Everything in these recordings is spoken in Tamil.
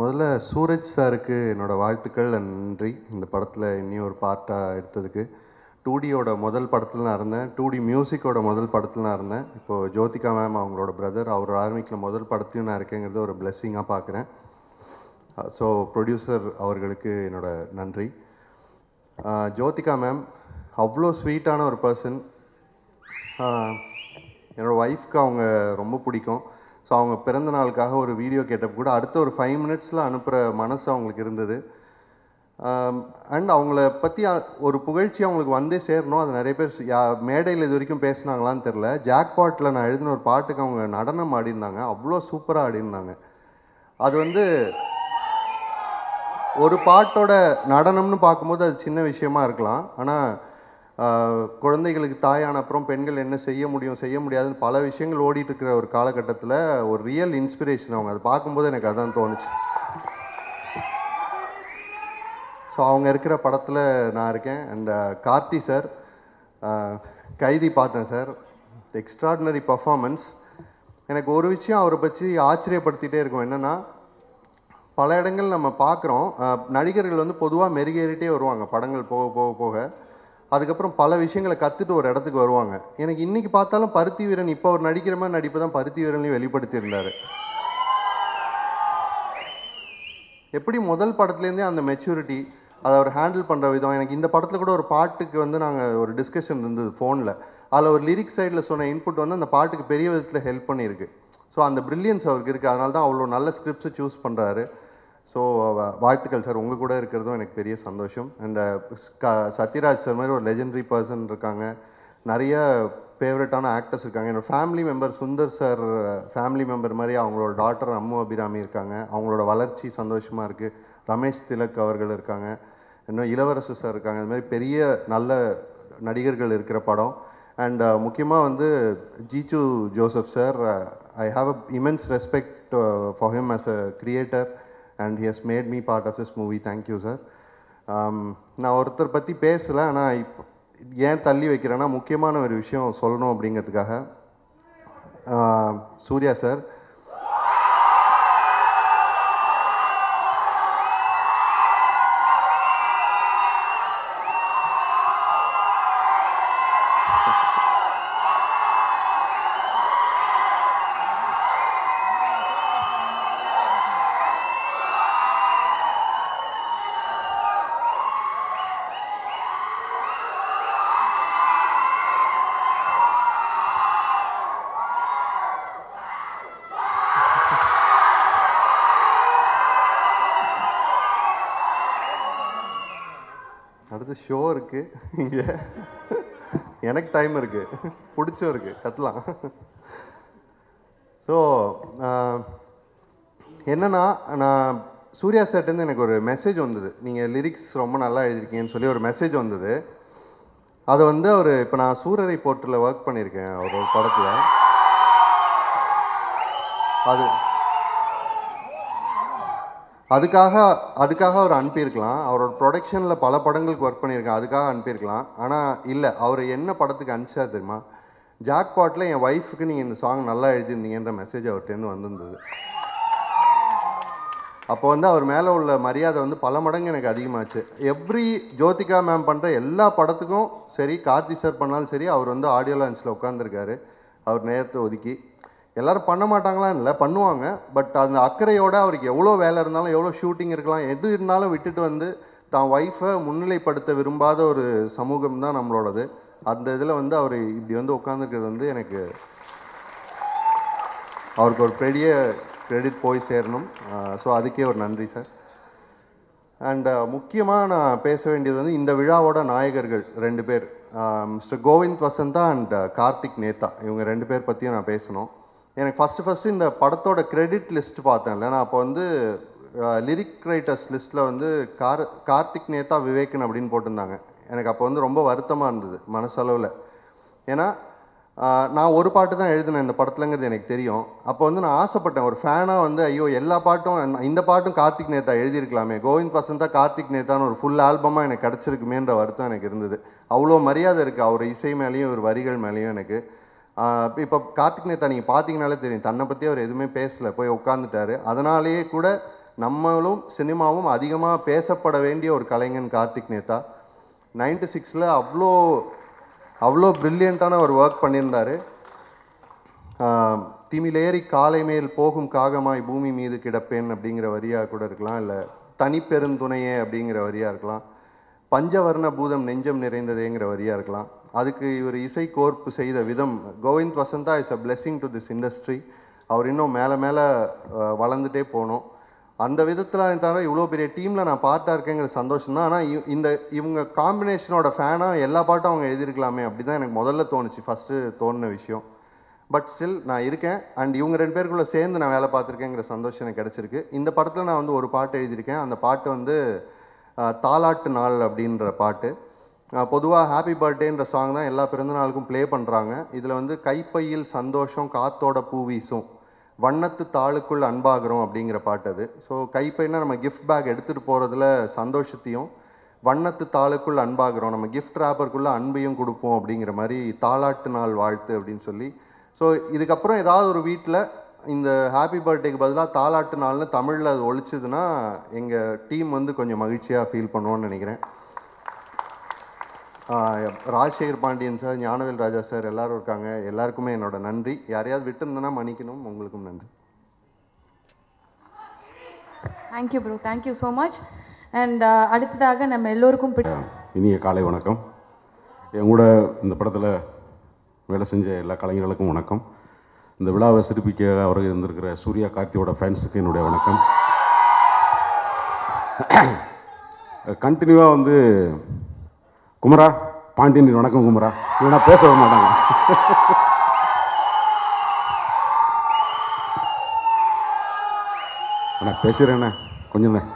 முதல்ல சூரஜ் சாருக்கு என்னோட வாழ்த்துக்கள் நன்றி இந்த படத்தில் இன்னி ஒரு பார்ட்டாக எடுத்ததுக்கு டூடியோட முதல் படத்தில் நான் இருந்தேன் டூடி மியூசிக்கோட முதல் படத்தில் நான் இருந்தேன் இப்போது ஜோதிகா மேம் அவங்களோட பிரதர் அவர் ஆர்மிக்கில் முதல் படத்தையும் நான் இருக்கேங்கிறது ஒரு பிளெஸ்ஸிங்காக பார்க்குறேன் ஸோ ப்ரொடியூசர் அவர்களுக்கு என்னோட நன்றி அஹ், ஜோதிகா மேம் அவ்வளோ ஸ்வீட்டான ஒரு பர்சன் என்னோட ஒய்ஃப்க்கு அவங்க ரொம்ப பிடிக்கும் ஸோ அவங்க பிறந்த நாளுக்காக ஒரு வீடியோ கேட்டப்ப கூட அடுத்த ஒரு ஃபைவ் மினிட்ஸில் அனுப்புகிற மனசு அவங்களுக்கு இருந்தது அண்ட் அவங்கள பற்றி ஒரு புகழ்ச்சி அவங்களுக்கு வந்தே சேரணும் அது நிறைய பேர் யா மேடையில் இது வரைக்கும் பேசுனாங்களான்னு தெரில ஜாக்பாட்டில் நான் எழுதின ஒரு பாட்டுக்கு அவங்க நடனம் ஆடிருந்தாங்க அவ்வளோ சூப்பராக ஆடிருந்தாங்க அது வந்து ஒரு பாட்டோட நடனம்னு பார்க்கும்போது அது சின்ன விஷயமா இருக்கலாம் ஆனால் குழந்தைகளுக்கு தாயான அப்புறம் பெண்கள் என்ன செய்ய முடியும் செய்ய முடியாதுன்னு பல விஷயங்கள் ஓடிட்டு இருக்கிற ஒரு காலகட்டத்தில் ஒரு ரியல் இன்ஸ்பிரேஷன் அவங்க அதை பார்க்கும்போது எனக்கு அதான் தோணுச்சு ஸோ அவங்க இருக்கிற படத்தில் நான் இருக்கேன் அண்ட் கார்த்தி சார் கைதி பார்த்தேன் சார் எக்ஸ்ட்ராடினரி பர்ஃபார்மன்ஸ் எனக்கு ஒரு விஷயம் அவரை பற்றி ஆச்சரியப்படுத்திட்டே இருக்கும் என்னென்னா பல இடங்கள் நம்ம பார்க்குறோம் நடிகர்கள் வந்து பொதுவாக மெருகேறிட்டே வருவாங்க படங்கள் போக போக போக அதுக்கப்புறம் பல விஷயங்களை கற்றுட்டு ஒரு இடத்துக்கு வருவாங்க எனக்கு இன்னைக்கு பார்த்தாலும் பருத்தி வீரன் இப்போ அவர் நடிக்கிற மாதிரி நடிப்பு தான் பருத்தி வீரன்லையும் வெளிப்படுத்தியிருந்தார் எப்படி முதல் படத்துலேருந்தே அந்த மெச்சூரிட்டி அதை அவர் ஹேண்டில் பண்ணுற விதம் எனக்கு இந்த படத்தில் கூட ஒரு பாட்டுக்கு வந்து நாங்கள் ஒரு டிஸ்கஷன் இருந்தது ஃபோனில் அதில் ஒரு லிரிக் சைடில் சொன்ன இன்புட் வந்து அந்த பாட்டுக்கு பெரிய விதத்தில் ஹெல்ப் பண்ணியிருக்கு ஸோ அந்த பிரில்லியன்ஸ் அவருக்கு இருக்குது அதனால தான் அவ்வளோ நல்ல ஸ்கிரிப்ட்ஸை சூஸ் பண்ணுறாரு ஸோ வாழ்த்துக்கள் சார் உங்கள் கூட இருக்கிறதும் எனக்கு பெரிய சந்தோஷம் அண்ட் சத்யராஜ் சார் மாதிரி ஒரு லெஜெண்டரி பர்சன் இருக்காங்க நிறைய ஃபேவரட்டான ஆக்டர்ஸ் இருக்காங்க என்னோட family member Sundar sir family member மாதிரி அவங்களோட டாட்டர் அம்மு அபிராமி இருக்காங்க அவங்களோட வளர்ச்சி சந்தோஷமாக இருக்குது ரமேஷ் திலக் அவர்கள் இருக்காங்க இன்னும் இளவரசு சார் இருக்காங்க இந்த மாதிரி பெரிய நல்ல நடிகர்கள் இருக்கிற படம் அண்ட் முக்கியமாக வந்து Jeethu Joseph sir I have a immense respect for him as a creator and he has made me part of this movie thank you sir நான் ஒருத்தர் பற்றி பேசலை ஆனால் இப்போ ஏன் தள்ளி வைக்கிறேன்னா முக்கியமான ஒரு விஷயம் சொல்லணும் அப்படிங்கிறதுக்காக ஆஹ் சூர்யா சார் அடுத்து ஷோ இருக்கு இங்கே எனக்கு டைம் இருக்கு பிடிச்சும் இருக்கு கத்தலாம் ஸோ என்னன்னா நான் சூர்யா சார்ட்டேருந்து எனக்கு ஒரு மெசேஜ் வந்தது நீங்கள் லிரிக்ஸ் ரொம்ப நல்லா எழுதிருக்கீங்கன்னு சொல்லி ஒரு மெசேஜ் வந்தது அதை வந்து அவர் இப்போ நான் சூரரை போர்ட்டில் ஒர்க் பண்ணியிருக்கேன் அவரோட படத்தில் அது அதுக்காக அதுக்காக அவர் அனுப்பியிருக்கலாம் அவரோட ப்ரொடக்ஷனில் பல படங்களுக்கு ஒர்க் பண்ணியிருக்கேன் அதுக்காக அனுப்பியிருக்கலாம் ஆனால் இல்லை அவர் என்ன படத்துக்கு அனுப்பிச்சார் தெரியுமா ஜாக்பாட்டில் என் ஒய்ஃபுக்கு நீங்கள் இந்த சாங் நல்லா எழுதியிருந்தீங்கன்ற மெசேஜ் அவர்கிட்டருந்து வந்திருந்தது அப்போ வந்து அவர் மேலே உள்ள மரியாதை வந்து பல மடங்கு எனக்கு அதிகமாச்சு எவ்ரி ஜோதிகா மேம் பண்ணுற எல்லா படத்துக்கும் சரி கார்த்தி சார் பண்ணாலும் சரி அவர் வந்து ஆடியோ லான்ச்சில் உட்காந்துருக்காரு அவர் நேரத்தை ஒதுக்கி எல்லாரும் பண்ண மாட்டாங்களான்னு இல்லை பண்ணுவாங்க பட் அந்த அக்கறையோட அவருக்கு எவ்வளோ வேலை இருந்தாலும் எவ்வளோ ஷூட்டிங் இருக்கலாம் எது இருந்தாலும் விட்டுட்டு வந்து தான் ஒய்ஃபை முன்னிலைப்படுத்த விரும்பாத ஒரு சமூகம் தான் நம்மளோடது அந்த இதில் வந்து அவர் இப்படி வந்து உட்காந்துருக்கிறது வந்து எனக்கு அவருக்கு ஒரு பெரிய கிரெடிட் போய் சேரணும் ஸோ அதுக்கே ஒரு நன்றி சார் அண்ட் முக்கியமாக நான் பேச வேண்டியது வந்து இந்த விழாவோட நாயகர்கள் ரெண்டு பேர் மிஸ்டர் கோவிந்த் வசந்தா அண்ட் கார்த்திக் நேதா இவங்க ரெண்டு பேர் பற்றியும் நான் பேசணும் எனக்கு ஃபஸ்ட்டு ஃபஸ்ட்டு இந்த படத்தோட கிரெடிட் லிஸ்ட் பார்த்தேன்ல நான் அப்போ வந்து லிரிக் ரைட்டர்ஸ் லிஸ்ட்டில் வந்து கார் கார்த்திக் நேதா விவேகன் அப்படின்னு போட்டிருந்தாங்க எனக்கு அப்போ வந்து ரொம்ப வருத்தமாக இருந்தது மனசளவில் ஏன்னா ஆஹ், நான் ஒரு பாட்டு தான் எழுதினேன் இந்த படத்துலங்கிறது எனக்கு தெரியும் அப்போ வந்து நான் ஆசைப்பட்டேன் ஒரு ஃபேனாக வந்து ஐயோ எல்லா பாட்டும் என்ன- இந்த பாட்டும் கார்த்திக் நேதா எழுதியிருக்கலாமே கோவிந்த் வசந்தா கார்த்திக் நேதான்னு ஒரு ஃபுல் ஆல்பமாக எனக்கு கிடச்சிருக்குமேன்ற வருத்தம் எனக்கு இருந்தது அவ்வளோ மரியாதை இருக்குது அவர் இசை மேலேயும் ஒரு வரிகள் மேலேயும் எனக்கு இப்போ கார்த்திக் நேதா நீங்கள் பார்த்தீங்கனாலே தெரியும் தன்னை பற்றி அவர் எதுவுமே பேசல போய் உட்காந்துட்டாரு அதனாலேயே கூட நம்மளும் சினிமாவும் அதிகமாக பேசப்பட வேண்டிய ஒரு கலைஞன் கார்த்திக் நேதா நைன்டி சிக்ஸில் அவ்வளோ அவ்வளோ ப்ரில்லியண்ட்டான ஒரு ஒர்க் பண்ணியிருந்தாரு ஆஹ் திமிலேறி காலை மேல் போகும் காகமாய் பூமி மீது கிடப்பேன் அப்படிங்கிற வரியா கூட இருக்கலாம் இல்லை தனிப்பெருந்துணையே அப்படிங்கிற வரியா இருக்கலாம் பஞ்சவர்ண பூதம் நெஞ்சம் நிறைந்ததேங்கிற வரியா இருக்கலாம் அதுக்கு இவர் இசை கோர்ப்பு செய்த விதம் Govind Vasantha is a blessing to this industry அவர் இன்னும் மேலே மேலே வளர்ந்துட்டே போகணும் அந்த விதத்தில் தவிர இவ்வளோ பெரிய டீமில் நான் பார்ட்டாக இருக்கேங்கிற சந்தோஷம் தான் ஆனால் இந்த இவங்க காம்பினேஷனோட ஃபேனாக எல்லா பாட்டும் அவங்க எழுதியிருக்கலாமே அப்படி தான் எனக்கு முதல்ல தோணுச்சு ஃபஸ்ட்டு தோணுன விஷயம் பட் ஸ்டில் நான் இருக்கேன் அண்ட் இவங்க ரெண்டு பேருக்குள்ள சேர்ந்து நான் வேலை பார்த்துருக்கேங்கிற சந்தோஷம் எனக்கு கிடச்சிருக்கு இந்த படத்தில் நான் வந்து ஒரு பாட்டு எழுதியிருக்கேன் அந்த பாட்டு வந்து அஹ், தாலாட்டு நாள் அப்படின்ற பாட்டு பொதுவாக ஹாப்பி பர்த்டேன்ற சாங் தான் எல்லா பிறந்த நாளுக்கும் ப்ளே பண்ணுறாங்க இதில் வந்து கைப்பையில் சந்தோஷம் காத்தோட பூ வீசும் வண்ணத்து தாளுக்குள் அன்பாகிறோம் அப்படிங்கிற பாட்டு அது ஸோ கைப்பைனா நம்ம கிஃப்ட் பேக் எடுத்துகிட்டு போகிறதுல சந்தோஷத்தையும் வண்ணத்து தாளுக்குள் அன்பாகிறோம் நம்ம கிஃப்ட் ரேப்பருக்குள்ள அன்பையும் கொடுப்போம் அப்படிங்கிற மாதிரி தாலாட்டு நாள் வாழ்த்து அப்படின்னு சொல்லி ஸோ இதுக்கப்புறம் ஏதாவது ஒரு வீட்டில் இந்த ஹாப்பி பர்த்டேக்கு பதிலாக தாலாட்டு நாள்னு தமிழில் அது ஒழிச்சதுன்னா எங்கள் டீம் வந்து கொஞ்சம் மகிழ்ச்சியாக ஃபீல் பண்ணுவோன்னு நினைக்கிறேன் ஆஹ் ராஜசேகர் பாண்டியன் சார் ஞானவேல் ராஜா சார் எல்லாரும் இருக்காங்க எல்லாருக்குமே என்னோட நன்றி யாரையாவது விட்டுருந்தேன்னா மன்னிக்கணும் உங்களுக்கும் நன்றி thank you bro thank you so much and அடுத்ததாக நம்ம எல்லோருக்கும் பிடி இனிய காலை வணக்கம் என் கூட இந்த படத்தில் வேலை செஞ்ச எல்லா கலைஞர்களுக்கும் வணக்கம் இந்த விழாவை சிறப்பிக்க அவர் இருந்திருக்கிற சூர்யா கார்த்தியோட ஃபேன்ஸுக்கு என்னுடைய வணக்கம் கண்டினியூவாக வந்து குமரா பாண்டியன் வணக்கம் குமரா இல்லைன்னா பேச விட மாட்டாங்க அண்ணா பேசுகிறேண்ணே கொஞ்சம் தான்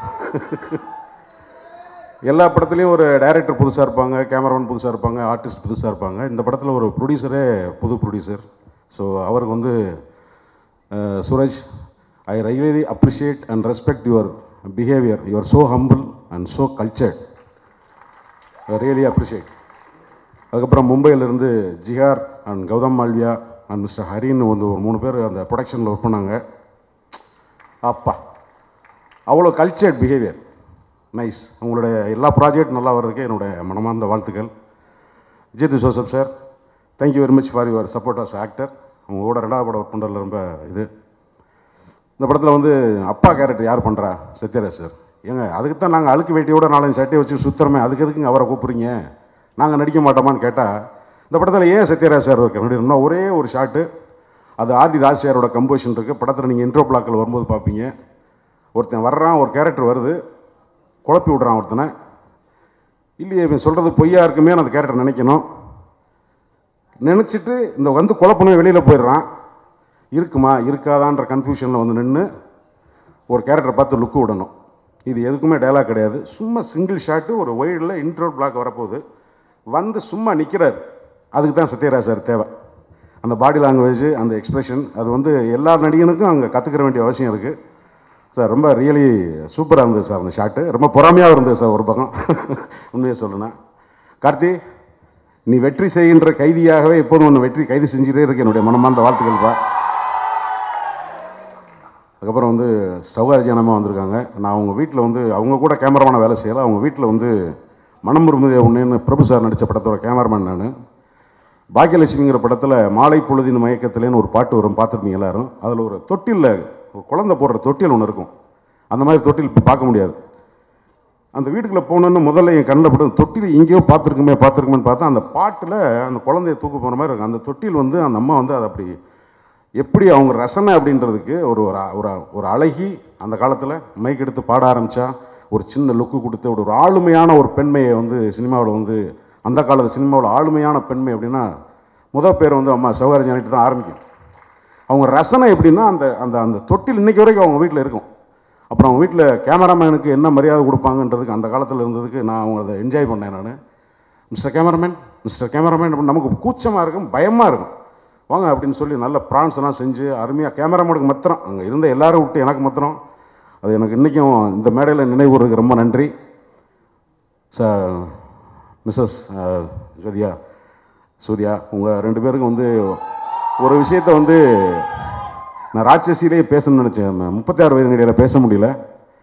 எல்லா படத்துலையும் ஒரு டைரக்டர் புதுசாக இருப்பாங்க கேமராமேன் புதுசாக இருப்பாங்க ஆர்டிஸ்ட் புதுசாக இருப்பாங்க இந்த படத்தில் ஒரு ப்ரொடியூசரே புது ப்ரொடியூசர் ஸோ அவருக்கு வந்து அஹ், Suresh I really appreciate and respect your behaviour your so humble and so cultured really appreciate அதுக்கப்புறம் மும்பையிலேருந்து ஜிஹார் and Gautam Malviya and mister ஹரின்னு வந்து ஒரு மூணு பேர் அந்த ப்ரொடக்ஷனில் ஒர்க் பண்ணாங்க அப்பா அவ்வளோ கல்ச்சர்ட் பிஹேவியர் நைஸ் உங்களுடைய எல்லா ப்ராஜெக்ட் நல்லா வர்றதுக்கு என்னுடைய மனமார்ந்த வாழ்த்துக்கள் Jeethu Joseph sir thank you very much for your support as actor உங்க கூட ரெண்டாவது படம் ஒர்க் பண்ணுறதுல ரொம்ப இது இந்த படத்தில் வந்து அப்பா கேரக்டர் யார் பண்ணுறா சத்யராஜ் சார் ஏங்க அதுக்கு தான் நாங்கள் அழுக்கு வேட்டியோட நாலஞ்சு சட்டையை வச்சு சுத்துறமே அதுக்கு எதுக்குங்க அவரை கூப்பிட்றீங்க நாங்கள் நடிக்க மாட்டோமான்னு கேட்டால் இந்த படத்தில் ஏன் சத்யராஜ் சார் இருக்க நடிகர்னா ஒரே ஒரு ஷாட்டு அது ஆர்டி ராஜ்சாரோட கம்போசிஷன் இருக்குது படத்தில் நீங்கள் இன்ட்ரோ பிளாக்கில் வரும்போது பார்ப்பீங்க ஒருத்தன் வர்றான் ஒரு கேரக்டர் வருது குழப்பி விட்றான் ஒருத்தனை இல்லையே இவன் சொல்கிறது பொய்யா இருக்குமே அந்த கேரக்டர் நினைக்கணும் நினச்சிட்டு இந்த வந்து குழப்பணும் வெளியில் போயிடுறான் இருக்குமா இருக்காதான்ற கன்ஃபியூஷனில் வந்து நின்று ஒரு கேரக்டரை பார்த்து லுக்கு விடணும் இது எதுக்குமே டயலாக் கிடையாது சும்மா சிங்கிள் ஷாட்டு ஒரு ஒய்டில் இன்ட்ரோ பிளாக் வரப்போகுது வந்து சும்மா நிற்கிறார் அதுக்கு தான் சத்யராஜ் சார் தேவை அந்த பாடி லாங்குவேஜ் அந்த எக்ஸ்பிரஷன் அது வந்து எல்லா நடிகனுக்கும் அங்கே கற்றுக்கிற வேண்டிய அவசியம் இருக்குது சார் ரொம்ப ரியலி சூப்பராக இருந்தது சார் அந்த ஷாட்டு ரொம்ப பொறாமையாக இருந்தது சார் ஒரு பக்கம் உண்மையை சொல்லணும்னா கார்த்தி நீ வெற்றி செய்கின்ற கைதியாகவே எப்போதும் ஒன்று வெற்றி கைது செஞ்சுட்டே இருக்கு என்னுடைய மனமார்ந்த வாழ்த்துக்கள்ப்பா அதுக்கப்புறம் வந்து சௌகார்ஜனமாக வந்திருக்காங்க நான் அவங்க வீட்டில் வந்து அவங்க கூட கேமராமேனை வேலை செய்யலை அவங்க வீட்டில் வந்து மனம் விரும்புதே ஒன்றுன்னு பிரபு சார் நடித்த படத்தோட கேமராமேன் நான் பாக்கியலட்சுமிங்கிற படத்தில் மாலை பொழுதின் மயக்கத்திலேன்னு ஒரு பாட்டு வரும் பார்த்துருப்பீங்க எல்லாரும் அதில் ஒரு தொட்டிலில் ஒரு குழந்தை போடுற தொட்டில் ஒன்று இருக்கும் அந்த மாதிரி தொட்டில் இப்போ பார்க்க முடியாது அந்த வீட்டுக்குள்ளே போனோன்னு முதல்ல என் கண்ணில் பட்டு தொட்டில் எங்கேயோ பார்த்துருக்குமே பார்த்துருக்குமேன்னு பார்த்தா அந்த பாட்டில் அந்த குழந்தைய தூக்க போகிற மாதிரி இருக்கும் அந்த தொட்டில் வந்து அந்த அம்மா வந்து அதை அப்படி எப்படி அவங்க ரசனை அப்படின்றதுக்கு ஒரு ஒரு ஒரு ஒரு அழகி அந்த காலத்தில் மைக் எடுத்து பாட ஆரம்பித்தா ஒரு சின்ன லுக்கு கொடுத்து ஒரு ஒரு ஆளுமையான ஒரு பெண்மையை வந்து சினிமாவில் வந்து அந்த காலத்து சினிமாவில் ஆளுமையான பெண்மை அப்படின்னா முதல் பேர் வந்து அம்மா சௌகரியம் தான் ஆரம்பிக்கும் அவங்க ரசனை எப்படின்னா அந்த அந்த அந்த தொட்டில் இன்னைக்கு வரைக்கும் அவங்க வீட்டில் இருக்கும் அப்புறம் அவங்க வீட்டில் கேமராமேனுக்கு என்ன மரியாதை கொடுப்பாங்கன்றதுக்கு அந்த காலத்தில் இருந்ததுக்கு நான் அவங்க அதை என்ஜாய் பண்ணேன் நான் மிஸ்டர் கேமராமேன் மிஸ்டர் கேமராமேன் அப்படின்னு நமக்கு கூச்சமாக இருக்கும் பயமாக இருக்கும் வாங்க அப்படின்னு சொல்லி நல்ல ப்ரான்ஸ் எல்லாம் செஞ்சு அருமையாக கேமராமேனுக்கு மாத்திரம் அங்கே இருந்த எல்லாரும் விட்டு எனக்கு மாத்திரம் அது எனக்கு இன்றைக்கும் இந்த மேடையில் நினைவுறதுக்கு ரொம்ப நன்றி ச மிஸ்ஸஸ் ஜோதியா சூர்யா உங்கள் ரெண்டு பேருக்கும் வந்து ஒரு விஷயத்தை வந்து நான் ராட்சசியிலே பேசணும்னு நினச்சேன் முப்பத்தி ஆறு வயது நிலையில் பேச முடியல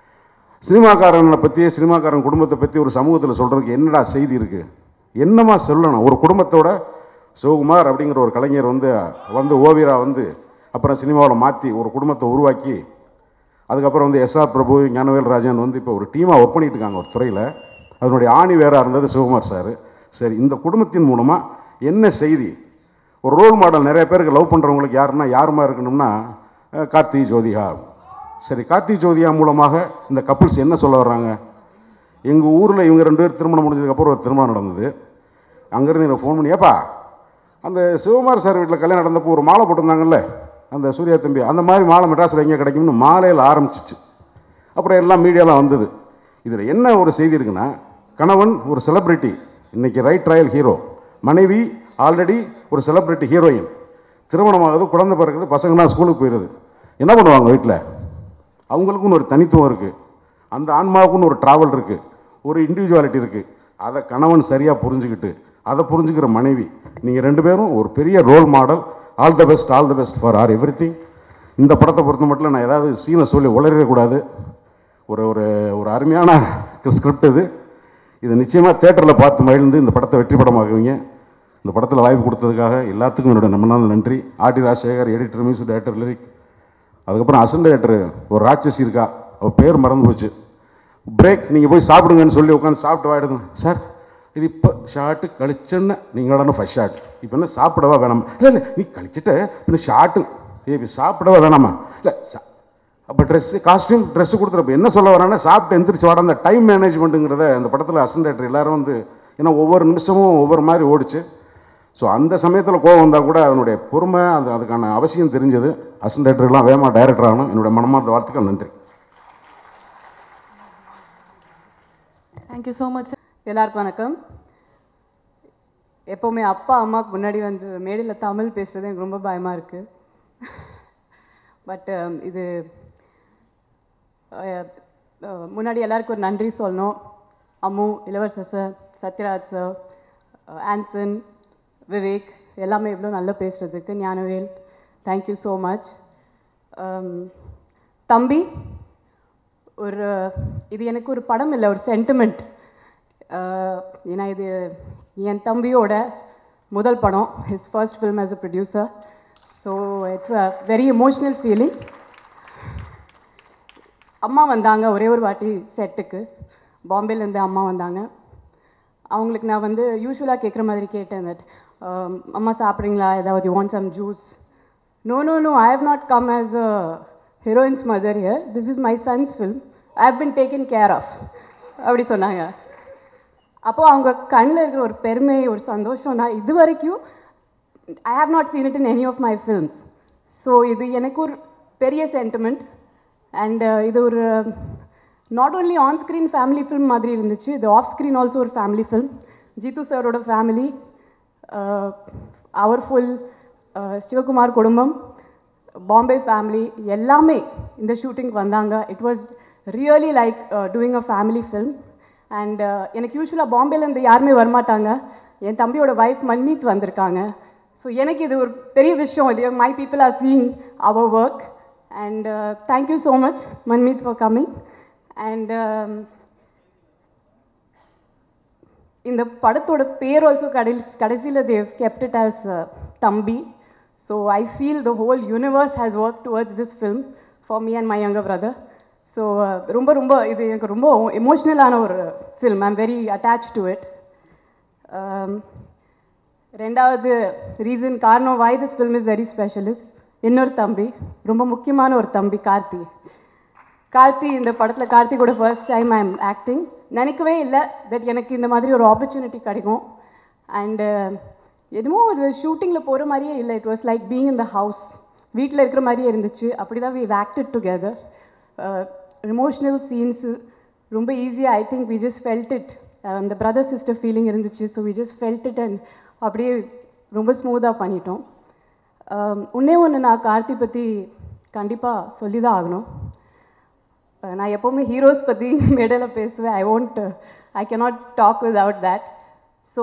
சினிமாக்காரனை பற்றி சினிமாக்காரன் குடும்பத்தை பற்றி ஒரு சமூகத்தில் சொல்கிறதுக்கு என்னடா செய்தி இருக்குது என்னமா சொல்லணும் ஒரு குடும்பத்தோட சிவகுமார் அப்படிங்கிற ஒரு கலைஞர் வந்து வந்து ஓவியரா வந்து அப்புறம் சினிமாவில் மாற்றி ஒரு குடும்பத்தை உருவாக்கி அதுக்கப்புறம் வந்து எஸ்ஆர் பிரபு ஞானவேல் ராஜன் வந்து இப்போ ஒரு டீமாக ஒர்க் பண்ணிட்டு இருக்காங்க ஒரு துறையில் அதனுடைய ஆணி வேறாக இருந்தது சிவகுமார் சார் சரி இந்த குடும்பத்தின் மூலமாக என்ன செய்தி ஒரு ரோல் மாடல் நிறைய பேருக்கு லவ் பண்ணுறவங்களுக்கு யாருன்னா யாருமா இருக்கணும்னா அஹ், கார்த்தி ஜோதிகா சரி கார்த்தி ஜோதிகா மூலமாக இந்த கப்புள்ஸ் என்ன சொல்ல வர்றாங்க எங்கள் ஊரில் இவங்க ரெண்டு பேர் திருமணம் முடிஞ்சதுக்கப்புறம் ஒரு திருமணம் நடந்தது அங்கேருந்து எனக்கு ஃபோன் பண்ணி ஏப்பா அந்த சிவகுமார் சார் வீட்டில் கல்யாணம் நடந்தப்போ ஒரு மாலை போட்டிருந்தாங்கல்ல அந்த சூர்யா தம்பி அந்த மாதிரி மாலை மெட்ராஸில் எங்கே கிடைக்கும்னு மாலையில் ஆரம்பிச்சிச்சு அப்புறம் எல்லாம் மீடியாலாம் வந்தது இதில் என்ன ஒரு செய்தி இருக்குன்னா கணவன் ஒரு செலிப்ரிட்டி இன்னைக்கு ரைட் ட்ரையல் ஹீரோ மனைவி ஆல்ரெடி ஒரு செலிப்ரிட்டி ஹீரோயின் திருமணமாகுது குழந்தை பிறகுது பசங்களாம் ஸ்கூலுக்கு போயிடுது என்ன பண்ணுவாங்க வீட்டில் அவங்களுக்குன்னு ஒரு தனித்துவம் இருக்குது அந்த ஆன்மாவுக்குன்னு ஒரு ட்ராவல் இருக்குது ஒரு இண்டிவிஜுவாலிட்டி இருக்குது அதை கணவன் சரியாக புரிஞ்சுக்கிட்டு அதை புரிஞ்சுக்கிற மனைவி நீங்கள் ரெண்டு பேரும் ஒரு பெரிய role model all the best all the best for our every இந்த படத்தை பொறுத்த மட்டும் நான் ஏதாவது சீனை சொல்லி உளறிடக்கூடாது ஒரு ஒரு ஒரு அருமையான ஸ்கிரிப்ட் இது இது நிச்சயமாக தேட்டரில் பார்த்து மகிழ்ந்து இந்த படத்தை வெற்றி படமாக்குவீங்க இந்த படத்தில் வாய்ப்பு கொடுத்ததுக்காக எல்லாத்துக்கும் என்னோட நம்ம நன்றி RD Rajasekar editor music director lyric அதுக்கப்புறம் அசன்டேட்டர் ஒரு ராட்சசி இருக்கா அவள் பேர் மறந்து போச்சு பிரேக் நீங்கள் போய் சாப்பிடுங்கன்னு சொல்லி உட்காந்து சாப்பிட்டு வாயிடுங்க சார் இது இப்போ ஷார்ட்டு கழிச்சேன்னு நீங்களோட ஃபஸ்ட் ஷார்ட் இப்போ என்ன சாப்பிடவா வேணாமா இல்லை இல்லை நீ கழிச்சிட்ட பின்ன ஷார்ட்டு ஏ இப்போ சாப்பிடவா வேணாமா இல்லை சா அப்போ ட்ரெஸ்ஸு காஸ்டியூம் ட்ரெஸ்ஸு கொடுத்துருப்ப என்ன சொல்ல வராங்கன்னா சாப்பிட்டு எந்திரிச்சு வாட அந்த டைம் மேனேஜ்மெண்ட்டுங்கிறத அந்த படத்தில் அசன்டேட்டர் எல்லாரும் வந்து ஏன்னா ஒவ்வொரு நிமிஷமும் ஒவ்வொரு மாதிரி ஓடிச்சு ஸோ அந்த சமயத்தில் கோவம் வந்தால் கூட அதனுடைய பொறுமை அது அதுக்கான அவசியம் தெரிஞ்சது அசன்டேட்டர்லாம் வேகமாக டைரக்டர் ஆகணும் என்னுடைய மனமார்ந்த வாழ்த்துக்கள் நன்றி தேங்க்யூ ஸோ மச் எல்லாருக்கும் வணக்கம் எப்போவுமே அப்பா அம்மாவுக்கு முன்னாடி வந்து மேடையில் தமிழ் பேசுகிறது எனக்கு ரொம்ப பயமாக இருக்குது பட் இது அஹ், அஹ், முன்னாடி எல்லாருக்கும் ஒரு நன்றி சொல்லணும் அம்மு இளவரசர் சார் சத்யராஜ் சார் அஹ், ஆன்சன் விவேக் எல்லாமே இவ்வளோ நல்லா பேசுகிறதுக்கு ஞானவேல் தேங்க்யூ ஸோ மச் தம்பி ஒரு இது எனக்கு ஒரு படம் இல்லை ஒரு சென்டிமெண்ட் ஏன்னா இது என் தம்பியோட முதல் படம் his first film as a producer so it's a very emotional feeling அம்மா வந்தாங்க ஒரே ஒரு வாட்டி செட்டுக்கு பாம்பேலேருந்து அம்மா வந்தாங்க அவங்களுக்கு நான் வந்து யூஸ்வலாக கேட்குற மாதிரி கேட்டேன் தட் அம்மா சாப்பிட்றீங்களா ஏதாவது want some juice no no no I have not come as a heroine's mother here this is my son's film I have been taken care of அப்படி சொன்னாங்க அப்போது அவங்க கண்ணில் இருக்கிற ஒரு பெருமை ஒரு சந்தோஷம் நான் இது வரைக்கும் I have not seen it in any of my films so இது எனக்கு ஒரு பெரிய சென்டிமெண்ட் அண்ட் இது ஒரு not only on screen family film மாதிரி இருந்துச்சு இது ஆஃப் ஸ்க்ரீன் ஆல்சோ ஒரு ஃபேமிலி ஃபில்ம் ஜீத்து சாரோட ஃபேமிலி அவர் ஃபுல் சிவகுமார் குடும்பம் பாம்பே ஃபேமிலி எல்லாமே இந்த ஷூட்டிங் வந்தாங்க it was really like doing a family film and எனக்கு யூஸ்வலாக பாம்பேலேருந்து யாருமே வரமாட்டாங்க என் தம்பியோட ஒய்ஃப் மன்மீத் வந்திருக்காங்க ஸோ எனக்கு இது ஒரு பெரிய விஷயம் இல்லையா my people are seeing our work and thank you so much Manmeet for coming and இந்த படத்தோட பேர் ஆல்சோ கடைசி கடைசியில் Dev kept it as uh, Thambi so I feel the whole universe has work towards this film for me and my younger brother so ரொம்ப ரொம்ப இது எனக்கு ரொம்ப எமோஷ்னலான ஒரு film I'm very attach to it ரெண்டாவது ரீசன் காரணம் why this film is very specialist இன்னொரு தம்பி ரொம்ப முக்கியமான ஒரு தம்பி கார்த்தி கார்த்தி இந்த படத்தில் கார்த்தி கூட first time I am acting நினைக்கவே இல்லை தட் எனக்கு இந்த மாதிரி ஒரு ஆப்பர்ச்சுனிட்டி கிடைக்கும் அண்டு என்னமோ ஒரு ஷூட்டிங்கில் போகிற மாதிரியே இல்லை it was like being in the house வீட்டில் இருக்கிற மாதிரியே இருந்துச்சு அப்படி தான் we acted together emotional scenes ரொம்ப ஈஸியாக I think we just felt it அந்த பிரதர் சிஸ்டர் ஃபீலிங் இருந்துச்சு so we just felt it and அப்படியே ரொம்ப ஸ்மூத்தாக பண்ணிட்டோம் Um, ஒண்ணே ஒன்று நான் கார்த்தி பற்றி கண்டிப்பாக சொல்லி தான் ஆகணும் அஹ் நான் எப்போவுமே ஹீரோஸ் பற்றி மேடையில் பேசுவேன் I won't I cannot talk without that so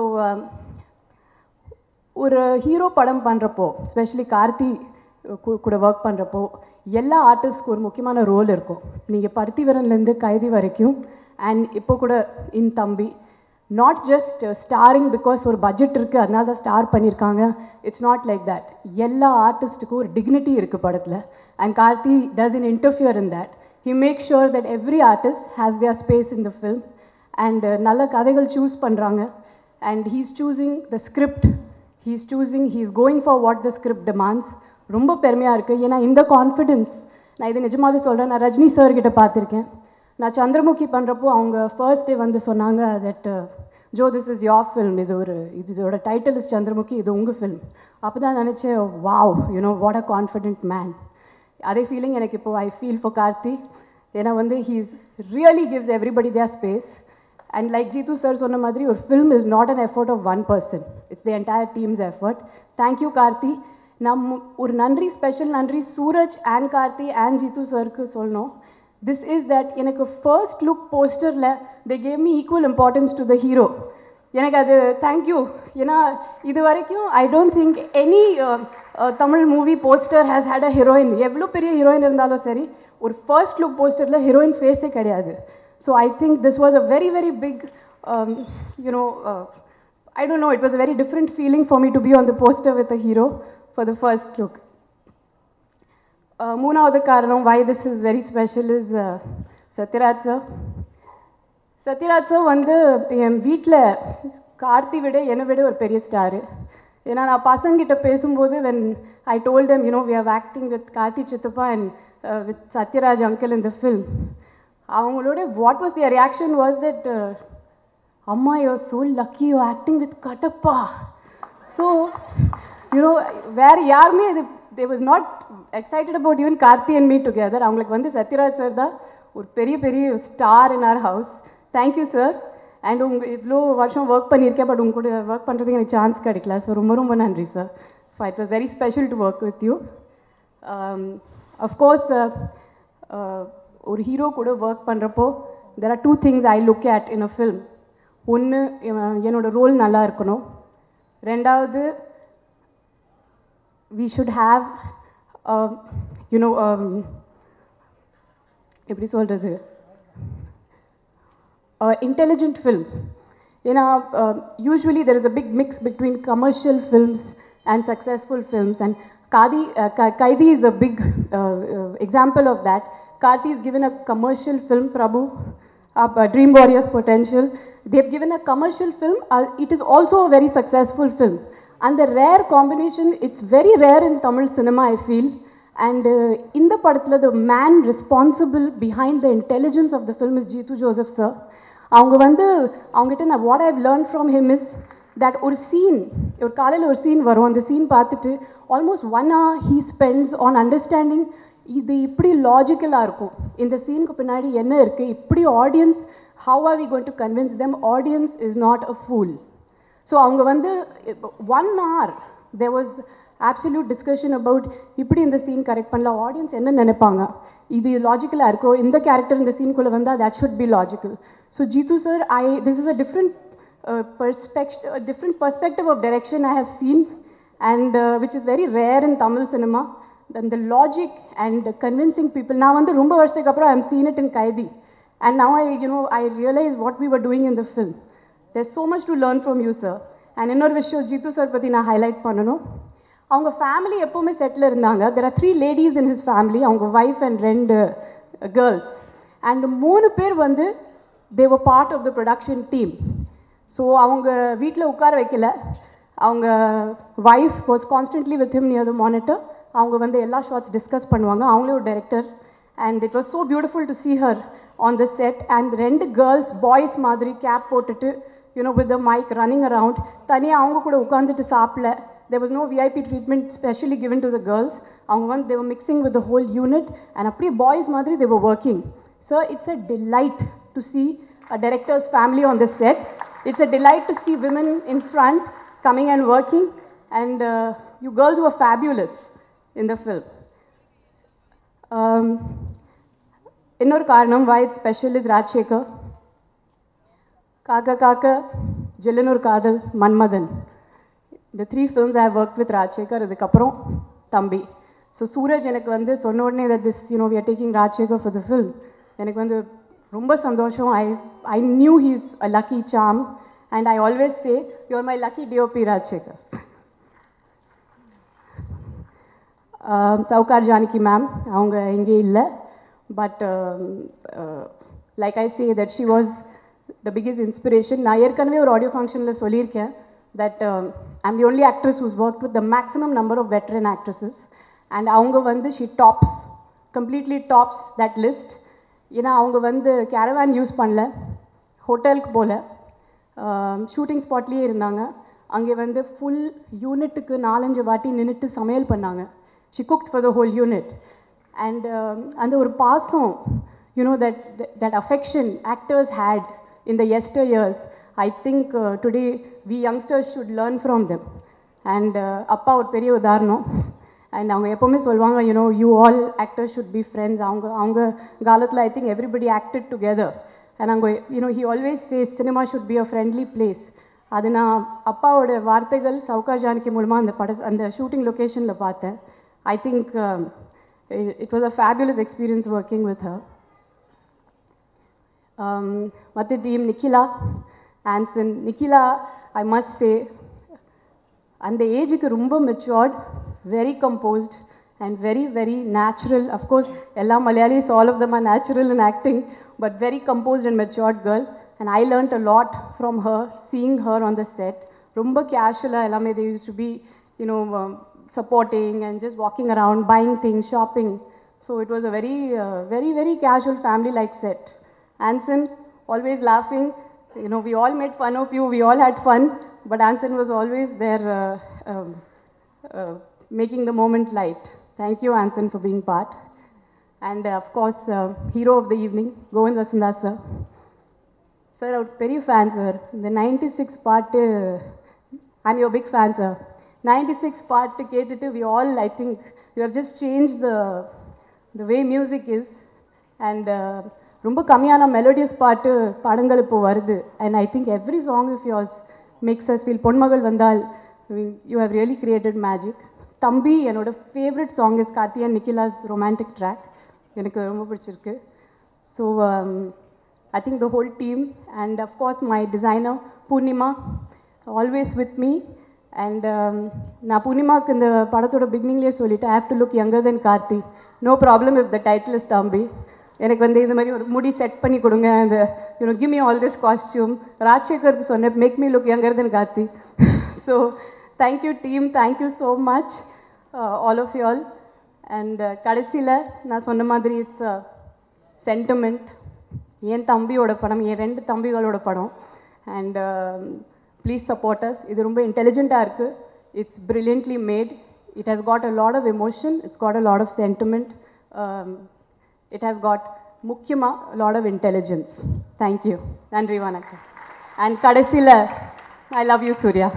ஒரு ஹீரோ படம் பண்ணுறப்போ ஸ்பெஷலி கார்த்தி கு- கூட ஒர்க் பண்ணுறப்போ எல்லா ஆர்டிஸ்ட்க்கு ஒரு முக்கியமான ரோல் இருக்கும் நீங்கள் பருத்திவரன்லேருந்து கைதி வரைக்கும் அண்ட் இப்போ கூட in Thambi not just starring because ஒரு பட்ஜெட் இருக்குது அதனால தான் ஸ்டார் பண்ணியிருக்காங்க இட்ஸ் நாட் லைக் தட் எல்லா ஆர்டிஸ்ட்டுக்கும் ஒரு டிக்னிட்டி இருக்குது படத்தில் and Karthi does in interfere in that he make sure that every artist has their space in the film and நல்ல கதைகள் சூஸ் பண்ணுறாங்க and he's choosing the script he's choosing he's going for what the script demands ரொம்ப பெருமையாக இருக்குது ஏன்னா இந்த கான்ஃபிடென்ஸ் நான் இது நிஜமாவே சொல்கிறேன் நான் ரஜினி சார் கிட்ட பார்த்துருக்கேன் நான் சந்திரமுகி பண்ணுறப்போ அவங்க ஃபர்ஸ்ட் டே வந்து சொன்னாங்க that Jo this is your film இது ஒரு இது இதோட டைட்டில் இஸ் சந்திரமுகி இது உங்கள் ஃபில்ம் அப்போ தான் நினச்சேன் wow you know what a confident man அதே ஃபீலிங் எனக்கு இப்போ ஐ ஃபீல் ஃபார் கார்த்தி ஏன்னா வந்து he's really gives everybody their space and like Jeethu sir சொன்ன மாதிரி ஒரு film is not an effort of one person it's the entire team's effort thank you Karthi நம் ஒரு நன்றி ஸ்பெஷல் நன்றி சூரஜ் அண்ட் கார்த்தி அண்ட் ஜீத்து சருக்கு சொல்லணும் திஸ் இஸ் தட் எனக்கு ஃபர்ஸ்ட் லுக் போஸ்டரில் they gave me equal importance to the hero எனக்கு அது தேங்க்யூ ஏன்னா இது வரைக்கும் I don't think any Tamil movie poster has had a heroine எவ்வளோ பெரிய ஹீரோயின் இருந்தாலும் சரி ஒரு ஃபர்ஸ்ட் லுக் போஸ்டரில் ஹீரோயின் ஃபேஸே கிடையாது so I think this was a very very big you know I don't know it was a very different feeling for me to be on the poster with a hero for the first look மூணாவது காரணம் why this is very special is Sathyaraj sir Sathyaraj sir வந்து என் வீட்டில் கார்த்தி விட என்னை விட ஒரு பெரிய ஸ்டாரு ஏன்னா நான் பசங்கிட்ட பேசும்போது when I told them you know we are acting with Karthi சித்தப்பா and with Sathyaraj uncle in the film அவங்களோட what was their reaction was that அம்மா you're so lucky you acting with Kattappa so you know வேறு யாருமே இது they was not excited about even Karthi and me together அவங்களுக்கு வந்து சத்யராஜ் சார் தான் ஒரு பெரிய பெரிய star in our house thank you sir and உங்கள் இவ்வளோ வருஷம் ஒர்க் பண்ணியிருக்கேன் பட் உங்க கூட ஒர்க் பண்ணுறதுக்கு எனக்கு சான்ஸ் கிடைக்கல ஸோ ரொம்ப ரொம்ப நன்றி sir it was very special to work with you of course ஒரு ஹீரோ கூட ஒர்க் பண்ணுறப்போ there are two things I look at in a film ஒன்று என்னோட ரோல் நல்லா இருக்கணும் ரெண்டாவது we should have uh, you know um, எப்படி சொல்கிறது இன்டெலிஜென்ட் ஃபில்ம் ஏன்னா usually there is a big mix between commercial films and successful films and காதி Kaithi is a big example of that Karthi is given a commercial film prabhu uh, dream warriors potential they've given a commercial film uh, it is also a very successful film and the rare combination it's very rare in tamil cinema i feel and uh, in the particular the man responsible behind the intelligence of the film is Jeethu Joseph sir அவங்க வந்து அவங்ககிட்ட நான் what I've learn from him is that ஒரு சீன் ஒரு காலையில் ஒரு சீன் வரும் அந்த சீன் பார்த்துட்டு almost one hour he spends on understanding இது இப்படி லாஜிக்கலாக இருக்கும் இந்த சீனுக்கு பின்னாடி என்ன இருக்குது இப்படி audience how are we going to convince them audience is not a fool so அவங்க வந்து one hour there was absolute discussion about இப்படி இந்த சீன் கரெக்ட் பண்ணலாம் ஆடியன்ஸ் என்ன நினைப்பாங்க இது லாஜிக்கலாக இருக்கோ இந்த கேரக்டர் இந்த சீனுக்குள்ளே வந்தால் that should be logical so Jeethu sir I this is a different uh, perspective a different perspective of direction I have seen and uh, which is very rare in Tamil cinema then the logic and convincing people நான் வந்து ரொம்ப வருஷத்துக்கு அப்புறம் ஐ am seen it in கைதி and now I you know I realize what we were doing in the film there's so much to learn from you sir and இன்னொரு விஷயம் ஜீத்து சார் பற்றி நான் ஹைலைட் பண்ணணும் அவங்க ஃபேமிலி எப்போவுமே செட்டில் இருந்தாங்க there are three ladies in his family அவங்க ஒய்ஃப் அண்ட் ரெண்டு கேர்ள்ஸ் அண்ட் மூணு பேர் வந்து they were part of the production team so அவங்க வீட்டில் உட்கார வைக்கல அவங்க wife was constantly with him near the monitor அவங்க வந்து எல்லா ஷார்ட்ஸ் டிஸ்கஸ் பண்ணுவாங்க அவங்களே ஒரு director and it was so beautiful to see her on the set and ரெண்டு கேர்ள்ஸ் பாய்ஸ் மாதிரி கேப் போட்டுட்டு you know with the mic running around தனியாக அவங்க கூட உட்காந்துட்டு சாப்பிடல there was no VIP treatment specially given to the girls அவங்க வந்து they were mixing with the whole unit and அப்படியே பாய்ஸ் மாதிரி they were working so it's a delight to see a director's family on the set it's a delight to see women in front coming and working and uh, you girls were fabulous in the film um, இன்னொரு காரணம் why it's special is Rajasekar காக்க காக்க ஜில்லனூர் காதல் மன்மதன் இந்த three films I work with Rajasekar இதுக்கப்புறம் தம்பி ஸோ சூரஜ் எனக்கு வந்து சொன்ன உடனே that this you know we are taking Rajasekar for the film எனக்கு வந்து ரொம்ப சந்தோஷம் I I knew he's a lucky charm and I always say you're my lucky DOP Rajasekar Sowcar Janaki ma'am அவங்க இங்கே இல்லை but like I say that she was the biggest inspiration நான் ஏற்கனவே ஒரு ஆடியோ ஃபங்க்ஷனில் சொல்லியிருக்கேன் that I'm the only actress who's work with the maximum number of veteran actresses and அவங்க வந்து she tops completely tops that list ஏன்னா அவங்க வந்து கேரவான் யூஸ் பண்ணல ஹோட்டலுக்கு போகல ஷூட்டிங் ஸ்பாட்லேயே இருந்தாங்க அங்கே வந்து ஃபுல் யூனிட்டுக்கு நாலஞ்சு வாட்டி நின்றுட்டு சமையல் பண்ணாங்க she cooked for the whole unit and அந்த ஒரு பாசம் you know that that affection actors had in the yesteryears I think today we youngsters should learn from them and அப்பா ஒரு பெரிய உதாரணம் அண்ட் அவங்க எப்போவுமே சொல்லுவாங்க you know you all actors should be friends அவங்க அவங்க காலத்தில் I think everybody acted together and அங்கே you know he always say cinema should be a friendly place அது நான் அப்பாவோட வார்த்தைகள் சவுகார் ஜானகி மூலமாக அந்த பட அந்த ஷூட்டிங் லொக்கேஷனில் பார்த்தேன் I think it was a fabulous experience working with her மற்ற டீம் நிக்கிலா ஆன்சன் நிக்கிலா ஐ மஸ்ட் சே அந்த ஏஜுக்கு ரொம்ப matured very composed and very very natural of course எல்லா Malayalis all of them are natural in acting but very composed and matured girl and I learned a lot from her seeing her on the set ரொம்ப கேஷுவலாக எல்லாமே they use to be you know supporting and just walking around, buying things, shopping. So it was a very, uh, very, very casual family like set. Anson, always laughing. You know, we all made fun of you, we all had fun, but Anson was always there uh, um, uh, making the moment light. Thank you, Anson, for being part. And uh, of course, uh, hero of the evening, Govind Vasantha sir. Sir, அவர் பெரிய ஃபேன் சார் இந்த நைன்டி சிக்ஸ் பாட்டு I'm your big fan sir ninety six பாட்டு கேட்டுட்டு we all I think you have just change the the way music is and ரொம்ப கம்மியான மெலோடியஸ் பாட்டு படங்கள் இப்போ வருது and I think every song if yours makes us feel Ponmagal Vandhal you have really created magic தம்பி என்னோட ஃபேவரட் சாங் இஸ் கார்த்தியன் நிக்கிலாஸ் ரொமான்டிக் ட்ராக் எனக்கு ரொம்ப பிடிச்சிருக்கு so I think the whole team, and of course my designer Purnima, always with me. And um, நான் பூர்ணிமாக்கு இந்த படத்தோட பிகினிங்லேயே சொல்லிட்டு I have to look younger than Karthi no problem if the title is Thambi எனக்கு வந்து இந்த மாதிரி ஒரு முடி செட் பண்ணி கொடுங்க அந்த you know give me all this costume ராஜசேகருக்கு சொன்னேன் make me look younger than Karthi so thank you team thank you so much all of you all and கடைசியில் நான் சொன்ன மாதிரி இட்ஸ் சென்டிமெண்ட் என் தம்பியோட படம் என் ரெண்டு தம்பிகளோட படம் அண்ட் ப்ளீஸ் சப்போர்ட்டர்ஸ் இது ரொம்ப இன்டெலிஜென்ட்டாக இருக்குது it's brilliantly made it has got a lot of emotion it's got a lot of sentiment it has got முக்கியமாக லாட் ஆஃப் இன்டெலிஜென்ஸ் தேங்க்யூ நன்றி வணக்கம் அண்ட் கடைசியில் ஐ லவ் யூ சூர்யா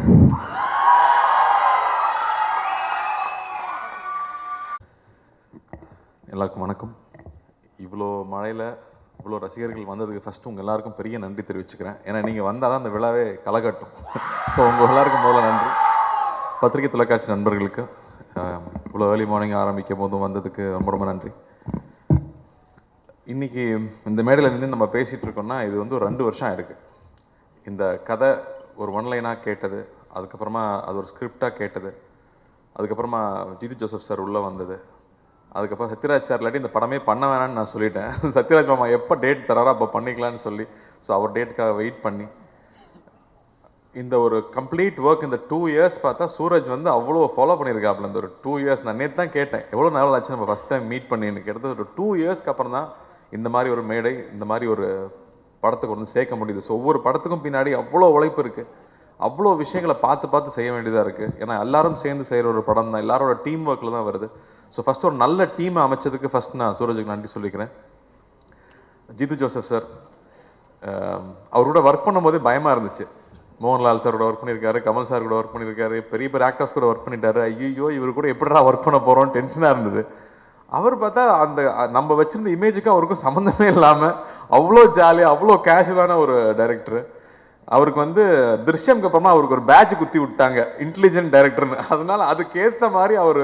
எல்லாருக்கும் வணக்கம் இவ்வளோ மழையில் இவ்வளோ ரசிகர்கள் வந்ததுக்கு ஃபஸ்ட்டு உங்கள் எல்லாருக்கும் பெரிய நன்றி தெரிவிச்சுக்கிறேன் ஏன்னா நீங்கள் வந்தால் தான் அந்த விழாவே களைகட்டும் ஸோ உங்கள் எல்லாருக்கும் முதல்ல நன்றி பத்திரிகை தொலைக்காட்சி நண்பர்களுக்கு ஆஹ், இவ்வளோ ஏர்லி மார்னிங் ஆரம்பிக்கும் போதும் வந்ததுக்கு ரொம்ப ரொம்ப நன்றி இன்னைக்கு இந்த மேடையில் நின்று நம்ம பேசிகிட்டு இருக்கோம்னா இது வந்து ஒரு ரெண்டு வருஷம் ஆயிருக்கு இந்த கதை ஒரு ஒன்லைனாக கேட்டது அதுக்கப்புறமா அது ஒரு ஸ்கிரிப்டாக கேட்டது அதுக்கப்புறமா ஜிதி ஜோசப் சார் உள்ளே வந்தது அதுக்கப்புறம் சத்யராஜ் சார் இல்லாட்டி இந்த படமே பண்ண வேணாம்னு நான் சொல்லிட்டேன் சத்யராஜ் மாமா எப்போ டேட் தராரோ அப்போ பண்ணிக்கலாம்னு சொல்லி ஸோ அவர் டேட்டுக்காக வெயிட் பண்ணி இந்த ஒரு கம்ப்ளீட் ஒர்க் இந்த டூ இயர்ஸ் பார்த்தா சூரஜ் வந்து அவ்வளோ ஃபாலோ பண்ணியிருக்காப்புல இந்த ஒரு டூ இயர்ஸ் நான் நேற்று தான் கேட்டேன் எவ்வளோ நாள் ஆச்சு நம்ம ஃபஸ்ட் டைம் மீட் பண்ணின்னு கிட்டத்தட்ட ஒரு டூ இயர்ஸ்க்கு அப்புறம் தான் இந்த மாதிரி ஒரு மேடை இந்த மாதிரி ஒரு படத்துக்கு வந்து சேர்க்க முடியுது ஸோ ஒவ்வொரு படத்துக்கும் பின்னாடி அவ்வளோ உழைப்பு இருக்குது அவ்வளோ விஷயங்களை பார்த்து பார்த்து செய்ய வேண்டியதாக இருக்குது ஏன்னா எல்லாரும் சேர்ந்து செய்கிற ஒரு படம் தான் எல்லாரோட டீம் ஒர்க்கில் தான் வருது ஸோ ஃபஸ்ட் ஒரு நல்ல டீமை அமைச்சதுக்கு ஃபஸ்ட் நான் சூரஜுக்கு நன்றி சொல்லிக்கிறேன் ஜிது ஜோசப் சார் அவரோட ஒர்க் பண்ணும்போதே பயமாக இருந்துச்சு மோகன்லால் சார் கூட ஒர்க் பண்ணியிருக்காரு கமல் சார் கூட ஒர்க் பண்ணியிருக்காரு பெரிய பெரிய ஆக்டர்ஸ் கூட ஒர்க் பண்ணிட்டாரு ஐயோ இவர் கூட எப்படிடா ஒர்க் பண்ண போகிறோம் டென்ஷனாக இருந்தது அவர் பார்த்தா அந்த அஹ், நம்ம வச்சிருந்த இமேஜுக்கும் அவருக்கும் சம்மந்தமே இல்லாமல் அவ்வளோ ஜாலியாக அவ்வளோ கேஷுவலான ஒரு டைரக்டர் அவருக்கு வந்து திருஷ்யம்க்கு அப்புறமா அவருக்கு ஒரு பேட்ச் குத்தி விட்டாங்க இன்டெலிஜென்ட் டைரக்டர்னு அதனால அதுக்கேற்ற மாதிரி அவர்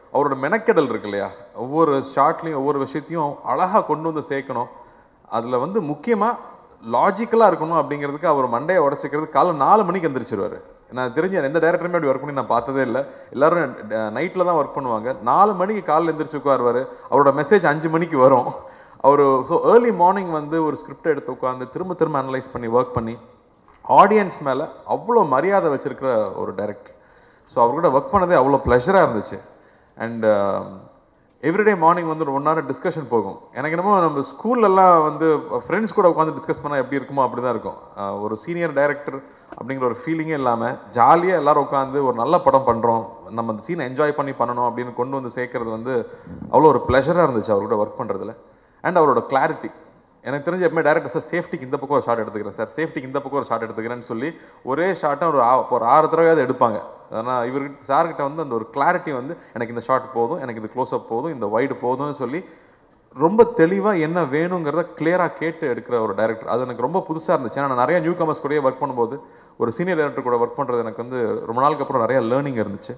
அவரோட மெனக்கெடல் இருக்கு இல்லையா ஒவ்வொரு ஷார்ட்லையும் ஒவ்வொரு விஷயத்தையும் அழகாக கொண்டு வந்து சேர்க்கணும் அதில் வந்து முக்கியமாக லாஜிக்கலாக இருக்கணும் அப்படிங்கிறதுக்கு அவர் மண்டையை உடச்சிக்கிறது காலைல நாலு மணிக்கு எந்திரிச்சிருவாரு நான் தெரிஞ்ச எந்த டேரக்டருமே அப்படி ஒர்க் பண்ணி நான் பார்த்ததே இல்லை எல்லாரும் நைட்டில் தான் ஒர்க் பண்ணுவாங்க நாலு மணிக்கு காலைல எந்திரிச்சு உட்காருவார் அவரோட மெசேஜ் அஞ்சு மணிக்கு வரும் அவர் ஸோ ஏர்லி மார்னிங் வந்து ஒரு ஸ்கிரிப்ட் எடுத்து உட்காந்து திரும்ப திரும்ப அனலைஸ் பண்ணி ஒர்க் பண்ணி ஆடியன்ஸ் மேலே அவ்வளோ மரியாதை வச்சிருக்கிற ஒரு டைரக்டர் ஸோ அவர் கூட ஒர்க் பண்ணதே அவ்வளோ ப்ளஷராக இருந்துச்சு அண்ட் எவ்ரிடே மார்னிங் வந்து ஒரு ஒன் ஹவர் டிஸ்கஷன் போகும் எனக்கு என்னமோ நம்ம ஸ்கூல்லலாம் வந்து ஃப்ரெண்ட்ஸ் கூட உட்காந்து டிஸ்கஸ் பண்ணால் எப்படி இருக்குமோ அப்படி தான் இருக்கும் அஹ் ஒரு சீனியர் டைரக்டர் அப்படிங்கிற ஒரு ஃபீலிங்கே இல்லாமல் ஜாலியாக எல்லாரும் உட்காந்து ஒரு நல்ல படம் பண்ணுறோம் நம்ம அந்த சீனை என்ஜாய் பண்ணி பண்ணணும் அப்படின்னு கொண்டு வந்து சேர்க்கறது வந்து அவ்வளோ ஒரு ப்ளஷராக இருந்துச்சு அவர் கூட ஒர்க் பண்ணுறதுல அண்ட் அவரோட கிளாரிட்டி எனக்கு தெரிஞ்ச எப்பவுமே டேரக்டர் சார் சேஃப்டிக்கு இந்த பக்கம் ஒரு ஷாட் எடுத்துக்கிறேன் சார் சேஃப்டிக்கு இந்த பக்கம் ஒரு ஷாட் எடுத்துக்கிறேன்னு சொல்லி ஒரே ஷாட்டை ஒரு ஆ- ஒரு ஆறு தடவையாவது எடுப்பாங்க ஆனால் இவர்கிட்ட சார்கிட்ட வந்து அந்த ஒரு கிளாரிட்டி வந்து எனக்கு இந்த ஷாட் போதும் எனக்கு இது க்ளோஸ்அப் போதும் இந்த வைடு போதும்னு சொல்லி ரொம்ப தெளிவாக என்ன வேணுங்கிறத கிளியராக கேட்டு எடுக்கிற ஒரு டைரக்டர் அது எனக்கு ரொம்ப புதுசாக இருந்துச்சு ஏன்னா நான் நிறைய நியூ கமர்ஸ் கூடயே ஒர்க் பண்ணும்போது ஒரு சீனியர் டைரக்டர் கூட ஒர்க் பண்ணுறது எனக்கு வந்து ரொம்ப நாளுக்கு அப்புறம் நிறைய லேர்னிங் இருந்துச்சு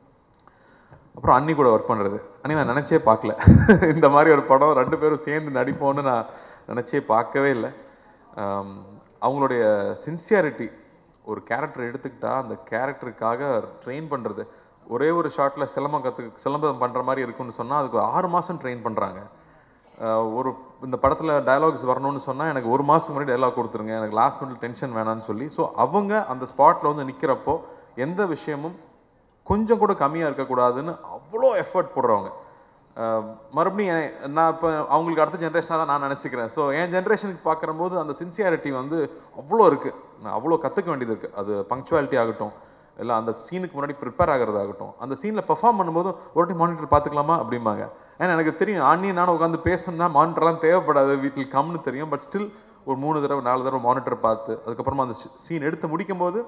அப்புறம் அண்ணி கூட ஒர்க் பண்ணுறது அண்ணி நான் நினச்சே பார்க்கல இந்த மாதிரி ஒரு படம் ரெண்டு பேரும் சேர்ந்து நடிப்போம்னு நான் நினச்சே பார்க்கவே இல்லை ஆம், அவங்களுடைய சின்சியாரிட்டி ஒரு கேரக்டர் எடுத்துக்கிட்டா அந்த கேரக்டருக்காக ட்ரெயின் பண்ணுறது ஒரே ஒரு ஷாட்டில் சிலம்பம் கற்று சிலம்பம் பண்ணுற மாதிரி இருக்குன்னு சொன்னால் அதுக்கு ஆறு மாதம் ட்ரெயின் பண்ணுறாங்க ஒரு இந்த படத்தில் டயலாக்ஸ் வரணும்னு சொன்னால் எனக்கு ஒரு மாதத்துக்கு முன்னாடி டயலாக் கொடுத்துருங்க எனக்கு லாஸ்ட் மினிட் டென்ஷன் வேணாம்னு சொல்லி ஸோ அவங்க அந்த ஸ்பாட்டில் வந்து நிற்கிறப்போ எந்த விஷயமும் கொஞ்சம் கூட கம்மியாக இருக்கக்கூடாதுன்னு அவ்வளோ எஃபர்ட் போடுறவங்க அஹ் மறுபடியும் என்- நான் இப்போ அவங்களுக்கு அடுத்த ஜென்ரேஷனாக தான் நான் நினச்சிக்கிறேன் ஸோ என் ஜென்ரேஷனுக்கு பார்க்குறம்போது அந்த சின்சியாரிட்டி வந்து அவ்வளோ இருக்குது நான் அவ்வளோ கற்றுக்க வேண்டியது இருக்குது அது பங்க்சுவாலிட்டி ஆகட்டும் இல்லை அந்த சீனுக்கு முன்னாடி ப்ரிப்பேர் ஆகிறதாகட்டும் அந்த சீனில் பெர்ஃபார்ம் பண்ணும்போது ஒரு டைம் மானிட்டர் பார்த்துக்கலாமா அப்படிம்பாங்க ஏன்னா எனக்கு தெரியும் ஆனி நானும் உட்காந்து பேசணும்னா மானிட்டர்லாம் தேவைப்படாது வீட்டில் கம்னு தெரியும் பட் ஸ்டில் ஒரு மூணு தடவை நாலு தடவை மானிட்டர் பார்த்து அதுக்கப்புறமா அந்த சீன் எடுத்து முடிக்கும்போது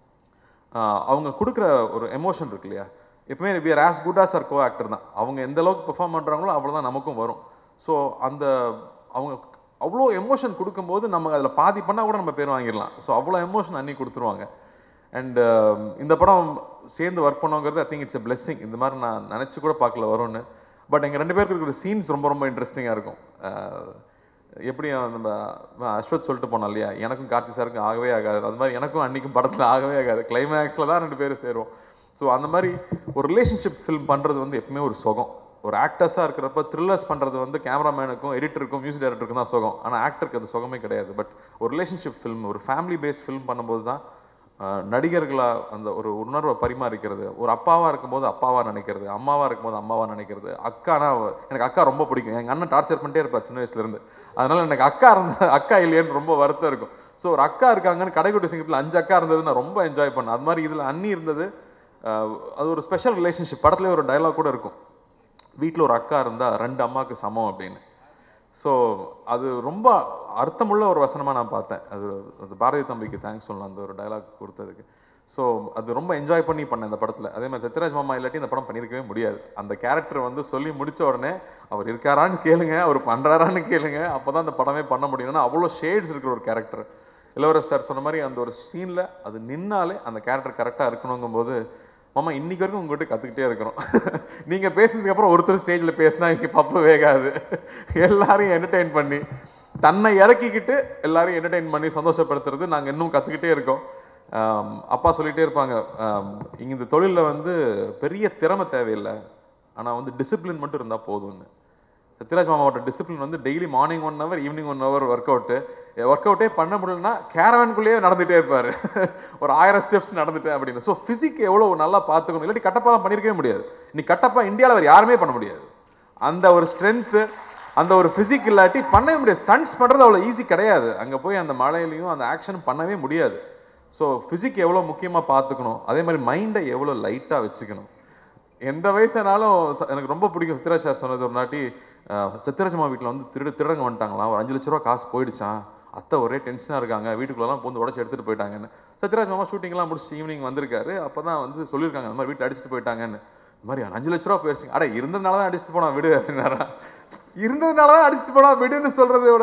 ஆஹ் அவங்க கொடுக்குற ஒரு எமோஷன் இருக்கு இல்லையா எப்பவுமே we are as good as our co actor தான் அவங்க எந்த அளவுக்கு பெர்ஃபார்ம் பண்ணுறாங்களோ அவ்வளோதான் நமக்கும் வரும் ஸோ அந்த அவங்க அவ்வளோ எமோஷன் கொடுக்கும்போது நம்ம அதில் பாதி பண்ணால் கூட நம்ம பேர் வாங்கிடலாம் ஸோ அவ்வளோ எமோஷன் அன்னி கொடுத்துருவாங்க அண்ட் இந்த படம் சேர்ந்து ஒர்க் பண்ணோங்கிறது I think it's a blessing இந்த மாதிரி நான் நினச்சி கூட பார்க்கல வரும்னு பட் எங்கள் ரெண்டு பேருக்கு இருக்கிற சீன்ஸ் ரொம்ப ரொம்ப இன்ட்ரெஸ்டிங்காக இருக்கும் ஆஹ் எப்படி நம்ம அஹ் அஸ்வத் சொல்லிட்டு போனோம் இல்லையா எனக்கும் கார்த்தி சாருக்கும் ஆகவே ஆகாது அது மாதிரி எனக்கும் அன்னைக்கும் படத்தில் ஆகவே ஆகாது கிளைமேக்ஸில் தான் ரெண்டு பேரும் சேருவோம் ஸோ அந்த மாதிரி ஒரு ரிலேஷன்ஷிப் ஃபில்ம் பண்ணுறது வந்து எப்பவுமே ஒரு சுகம் ஒரு ஆக்டர்ஸாக இருக்கிறப்ப த்ரில்லர்ஸ் பண்ணுறது வந்து கேமராமேனுக்கும் எடிட்டருக்கும் மியூசிக் டைரக்டருக்கும் தான் சுகம் ஆனால் ஆக்டருக்கு அது சுகமே கிடையாது பட் ஒரு ரிலேஷன்ஷிப் ஃபில்ம் ஒரு ஃபேமிலி பேஸ்ட் ஃபில்ம் பண்ணும்போது தான் ஆஹ் நடிகர்களா அந்த ஒரு உணர்வை பரிமாறிக்கிறது ஒரு அப்பாவா இருக்கும்போது அப்பாவா நினைக்கிறது அம்மாவா இருக்கும்போது அம்மாவா நினைக்கிறது அக்கானா அவ- எனக்கு அக்கா ரொம்ப பிடிக்கும் எங்க அண்ணன் டார்ச்சர் பண்ணிட்டே இருப்பார் சின்ன வயசுல இருந்து அதனால எனக்கு அக்கா இருந்த அக்கா இல்லையேன்னு ரொம்ப வருத்தம் இருக்கும் ஸோ ஒரு அக்கா இருக்காங்கன்னு கடைக்குட்டி சிங்கத்தில் அஞ்சு அக்கா இருந்தது நான் ரொம்ப என்ஜாய் பண்ணேன் அது மாதிரி இதுல அண்ணி இருந்தது ஆஹ் அது ஒரு ஸ்பெஷல் ரிலேஷன்ஷிப் படத்துல ஒரு டயலாக் கூட இருக்கும் வீட்டில் ஒரு அக்கா இருந்தா ரெண்டு அம்மாவுக்கு சமம் அப்படின்னு ஸோ அது ரொம்ப அர்த்தமுள்ள ஒரு வசனமாக நான் பார்த்தேன் அது அது பாரதி தம்பிக்கு தேங்க்ஸ் சொல்லலாம் அந்த ஒரு டயலாக் கொடுத்ததுக்கு ஸோ அது ரொம்ப என்ஜாய் பண்ணி பண்ணேன் இந்த படத்தில் அதே மாதிரி சத்யராஜ் மாமா இல்லாட்டி இந்த படம் பண்ணியிருக்கவே முடியாது அந்த கேரக்டர் வந்து சொல்லி முடிச்ச உடனே அவர் இருக்காரான்னு கேளுங்க அவர் பண்ணுறாரான்னு கேளுங்க அப்போ தான் அந்த படமே பண்ண முடியும் ஏன்னா அவ்வளோ ஷேட்ஸ் இருக்கிற ஒரு கேரக்டர் இளவரசர் சார் சொன்ன மாதிரி அந்த ஒரு சீனில் அது நின்னாலே அந்த கேரக்டர் கரெக்டாக இருக்கணுங்கும்போது மாமா இன்னைக்கு வரைக்கும் உங்ககிட்ட கற்றுக்கிட்டே இருக்கிறோம் நீங்கள் பேசுனதுக்கு அப்புறம் ஒருத்தர் ஸ்டேஜில் பேசினா இங்கே பப்பு வேகாது எல்லாரையும் என்டர்டெயின் பண்ணி தன்னை இறக்கிக்கிட்டு எல்லாரையும் என்டர்டெயின் பண்ணி சந்தோஷப்படுத்துறது நாங்கள் இன்னும் கற்றுக்கிட்டே இருக்கோம் ஆம், அப்பா சொல்லிகிட்டே இருப்பாங்க ஆம், இங்க இந்த தொழிலில் வந்து பெரிய திறமை தேவையில்லை ஆனால் வந்து டிசிப்ளின் மட்டும் இருந்தால் போதும்னு சத்யராஜ் மாமாவோட டிசிப்ளின் வந்து daily morning one hour evening one hour work out work அவுட்டே பண்ண முடியலன்னா கேரவனுக்குள்ளேயே நடந்துகிட்டே இருப்பார் ஒரு ஆயிரம் ஸ்டெப்ஸ் நடந்துட்டேன் அப்படின்னு ஸோ ஃபிசிக் எவ்வளோ நல்லா பார்த்துக்கணும் இல்லாட்டி கட்டப்பா தான் பண்ணியிருக்கவே முடியாது நீ கட்டப்பா இந்தியாவில் வேறு யாருமே பண்ண முடியாது அந்த ஒரு ஸ்ட்ரென்த்து அந்த ஒரு ஃபிசிக் இல்லாட்டி பண்ணவே முடியாது ஸ்டண்ட்ஸ் பண்ணுறது அவ்வளோ ஈஸி கிடையாது அங்கே போய் அந்த மழையிலையும் அந்த ஆக்ஷன் பண்ணவே முடியாது ஸோ ஃபிசிக் எவ்வளோ முக்கியமாக பார்த்துக்கணும் அதே மாதிரி மைண்டை எவ்வளோ லைட்டாக வச்சுக்கணும் எந்த வயசானாலும் ச- எனக்கு ரொம்ப பிடிக்கும் சத்யராஜ் சார் சொன்னது ஒரு நாட்டி அஹ், சத்யராஜ் அம்மா வீட்டில் வந்து திருடு திருடங்க வந்துட்டாங்களாம் ஒரு அஞ்சு லட்ச ரூபா காசு போயிடுச்சான் அத்தை ஒரே டென்ஷனாக இருக்காங்க வீட்டுக்குள்ளலாம் பூந்து உடச்சி எடுத்துகிட்டு போயிட்டாங்கன்னு சத்யராஜ் மாமா ஷூட்டிங்லாம் முடிச்சு ஈவினிங் வந்திருக்காரு அப்போ தான் வந்து சொல்லியிருக்காங்க இந்த மாதிரி வீட்டில் அடிச்சுட்டு போயிட்டாங்கன்னு இந்த மாதிரி அஞ்சு லட்ச ரூபா போயிடுச்சு அட இருந்ததுனால தான் அடிச்சுட்டு போனா விடு அப்படின்னாரா இருந்ததுனால தான் அடிச்சுட்டு போனா விடுன்னு சொல்றதோட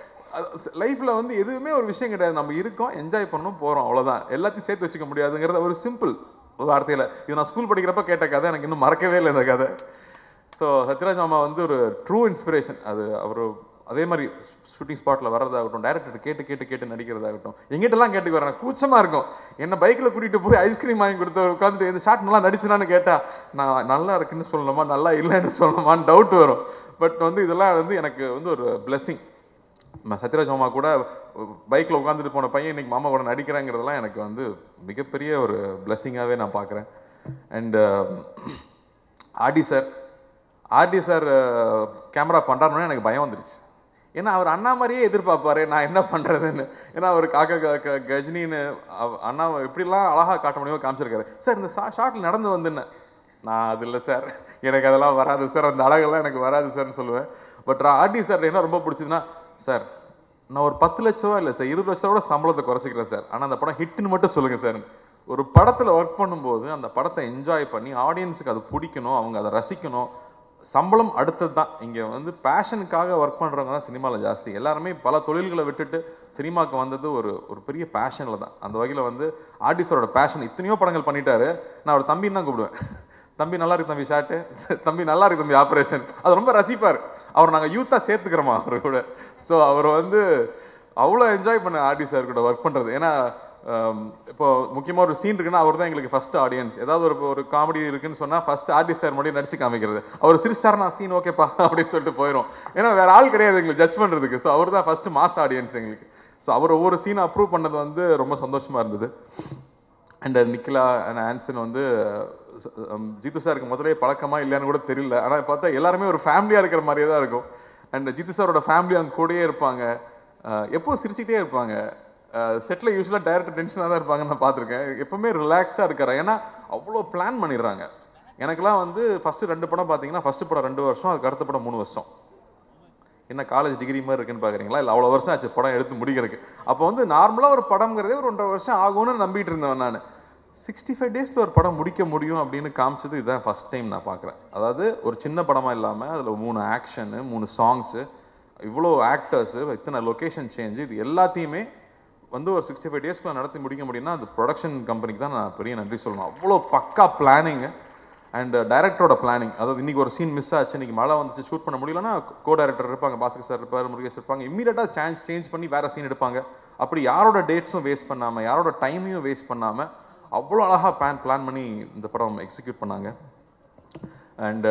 லைஃப்ல வந்து எதுவுமே ஒரு விஷயம் கிடையாது நம்ம இருக்கோம் என்ஜாய் பண்ணணும் போறோம் அவ்வளவுதான் எல்லாத்தையும் சேர்த்து வச்சுக்க முடியாதுங்கிறது ஒரு சிம்பிள் ஒரு வார்த்தையில் இது நான் ஸ்கூல் படிக்கிறப்ப கேட்ட கதை எனக்கு இன்னும் மறக்கவே இல்லை இந்த கதை ஸோ சத்யராஜ் மாமா வந்து ஒரு ட்ரூ இன்ஸ்பிரேஷன் அது அவர் அதே மாதிரி ஷூட்டிங் ஸ்பாட்டில் வர்றதாகட்டும் டேரக்டர் கேட்டு கேட்டு கேட்டு நடிக்கிறதாகட்டும் எங்கிட்டலாம் கேட்டு வரேன் கூச்சமாக இருக்கும் என்ன பைக்கில் கூட்டிகிட்டு போய் ஐஸ்கிரீம் வாங்கி கொடுத்து உட்காந்துட்டு இந்த ஷாட் நல்லா நடிச்சுனான்னு கேட்டா நான் நல்லா இருக்குன்னு சொல்லணுமா நல்லா இல்லைன்னு சொல்லணுமான்னு டவுட் வரும் பட் வந்து இதெல்லாம் வந்து எனக்கு வந்து ஒரு blessing ம- சத்யராஜ் மாமா கூட பைக்கில் உட்காந்துட்டு போன பையன் இன்னைக்கு மாமா கூட நடிக்கிறாங்கிறதெல்லாம் எனக்கு வந்து மிகப்பெரிய ஒரு பிளெஸ்ஸிங்காகவே நான் பார்க்குறேன் and RD sir RD sir camera பண்ணுறாருன்னு எனக்கு பயம் வந்துருச்சு ஏன்னா அவர் அண்ணா மாதிரியே எதிர்பார்ப்பாரு நான் என்ன பண்ணுறதுன்னு ஏன்னா அவர் காக்கா க- க- கஜினின்னு அவ- அண்ணா எப்படிலாம் அழகாக காட்ட முடியுமோ காமிச்சிருக்காரு சார் இந்த ஷார்ட்டில் நடந்து வந்துன்னு நான் அது இல்லை சார் எனக்கு அதெல்லாம் வராது சார் அந்த அழகெல்லாம் எனக்கு வராது சார்னு சொல்லுவேன் பட் ஆர்டி சார் என்ன ரொம்ப பிடிச்சதுன்னா சார் நான் ஒரு பத்து லட்ச ரூபா இல்லை சார் இருபது லட்ச ரூபா சம்பளத்தை குறைச்சிக்கிறேன் சார் ஆனால் அந்த படம் ஹிட்னு மட்டும் சொல்லுங்கள் சார் ஒரு படத்தில் ஒர்க் பண்ணும்போது அந்த படத்தை என்ஜாய் பண்ணி ஆடியன்ஸுக்கு அது பிடிக்கணும் அவங்க அதை ரசிக்கணும் சம்பளம் அடுத்தது தான் இங்கே வந்து பேஷனுக்காக ஒர்க் பண்ணுறவங்க தான் சினிமாவில் ஜாஸ்தி எல்லாருமே பல தொழில்களை விட்டுட்டு சினிமாவுக்கு வந்தது ஒரு ஒரு பெரிய பேஷனில் தான் அந்த வகையில் வந்து ஆர்டிஸ்டரோட பேஷன் இத்தனையோ படங்கள் பண்ணிட்டாரு நான் அவர் தம்பின்னு தான் கூப்பிடுவேன் தம்பி நல்லா இருக்கு தம்பி ஷாட்டு தம்பி நல்லா இருக்கு தம்பி ஆப்ரேஷன் அது ரொம்ப ரசிப்பார் அவர் நாங்கள் யூத்தாக சேர்த்துக்கிறோமா அவர் கூட ஸோ அவர் வந்து அவ்வளோ என்ஜாய் பண்ண ஆர்டி சார் கூட ஒர்க் பண்ணுறது ஏன்னா ஆம், இப்போ முக்கியமாக ஒரு சீன் இருக்குன்னா அவர் தான் எங்களுக்கு ஃபர்ஸ்ட் ஆடியன்ஸ் ஏதாவது ஒரு ஒரு காமெடி இருக்குன்னு சொன்னால் ஃபர்ஸ்ட் ஆர்டி சார் மட்டும் நடிச்சு காமிக்கிறது அவர் சிரிச்சார் நான் சீன் ஓகேப்பா அப்படின்னு சொல்லிட்டு போயிடும் ஏன்னா வேற ஆள் கிடையாது எங்களுக்கு ஜட்ஜ் பண்ணுறதுக்கு ஸோ அவர் தான் ஃபர்ஸ்ட் மாஸ் ஆடியன்ஸ் எங்களுக்கு ஸோ அவர் ஒவ்வொரு சீனை அப்ரூவ் பண்ணது வந்து ரொம்ப சந்தோஷமா இருந்தது அண்ட் நிக்கிலா அண்ட் ஆன்சன் வந்து அஹ், ஜித்து சாருக்கு முதலே பழக்கமா இல்லையான்னு கூட தெரியல ஆனால் பார்த்தா எல்லாருமே ஒரு ஃபேமிலியாக இருக்கிற மாதிரியே தான் இருக்கும் அண்ட் ஜித்து சாரோட ஃபேமிலி அந்த கூடயே இருப்பாங்க அஹ், எப்பவும் சிரிச்சுக்கிட்டே இருப்பாங்க செட்டில் யூஸ்வலாக டைரக்டர் டென்ஷனாக தான் இருப்பாங்கன்னு நான் பார்த்துருக்கேன் எப்பவுமே ரிலாக்ஸ்டாக இருக்காரு ஏன்னா அவ்வளோ பிளான் பண்ணிடுறாங்க எனக்கெல்லாம் வந்து ஃபஸ்ட்டு ரெண்டு படம் பார்த்தீங்கன்னா ஃபஸ்ட்டு படம் ரெண்டு வருஷம் அதுக்கு அடுத்த படம் மூணு வருஷம் என்ன காலேஜ் டிகிரி மாதிரி இருக்குன்னு பார்க்குறீங்களா இல்லை அவ்வளோ வருஷம் ஆச்சு படம் எடுத்து முடிக்கிறதுக்கு அப்போ வந்து நார்மலாக ஒரு படம்ங்கிறதே ஒரு ஒன்றரை வருஷம் ஆகும்னு நம்பிட்டு இருந்தேன் நான் சிக்ஸ்டி ஃபைவ் டேஸில் ஒரு படம் முடிக்க முடியும் அப்படின்னு காமிச்சது இதுதான் ஃபர்ஸ்ட் டைம் நான் பார்க்குறேன் அதாவது ஒரு சின்ன படமாக இல்லாமல் அதில் மூணு ஆக்ஷனு மூணு சாங்ஸு இவ்வளோ ஆக்டர்ஸு இத்தனை லொக்கேஷன் சேஞ்சு இது எல்லாத்தையுமே வந்து ஒரு சிக்ஸ்டி ஃபைவ் டேஸ்க்குள்ள நடத்தி முடிக்க முடியும்னா அது ப்ரொடக்ஷன் கம்பெனிக்கு தான் நான் பெரிய நன்றி சொல்லணும் அவ்வளோ பக்கா பிளானிங்கு அண்ட் டைரக்டரோட பிளானிங் அதாவது இன்னைக்கு ஒரு சீன் மிஸ் ஆச்சு இன்னைக்கு மழை வந்துச்சு ஷூட் பண்ண முடியலன்னா கோ டைரக்டர் இருப்பாங்க பாஸ்கர் சார் இருப்பார் முருகேஷ் இருப்பாங்க இம்மீடியட்டாக சேஞ்ச் சேஞ்ச் பண்ணி வேற சீன் எடுப்பாங்க அப்படி யாரோட டேட்ஸும் வேஸ்ட் பண்ணாமல் யாரோட டைமையும் வேஸ்ட் பண்ணாமல் அவ்வளோ அழகாக பிளான் பிளான் பண்ணி இந்த படம் எக்ஸிக்யூட் பண்ணாங்க அண்ட்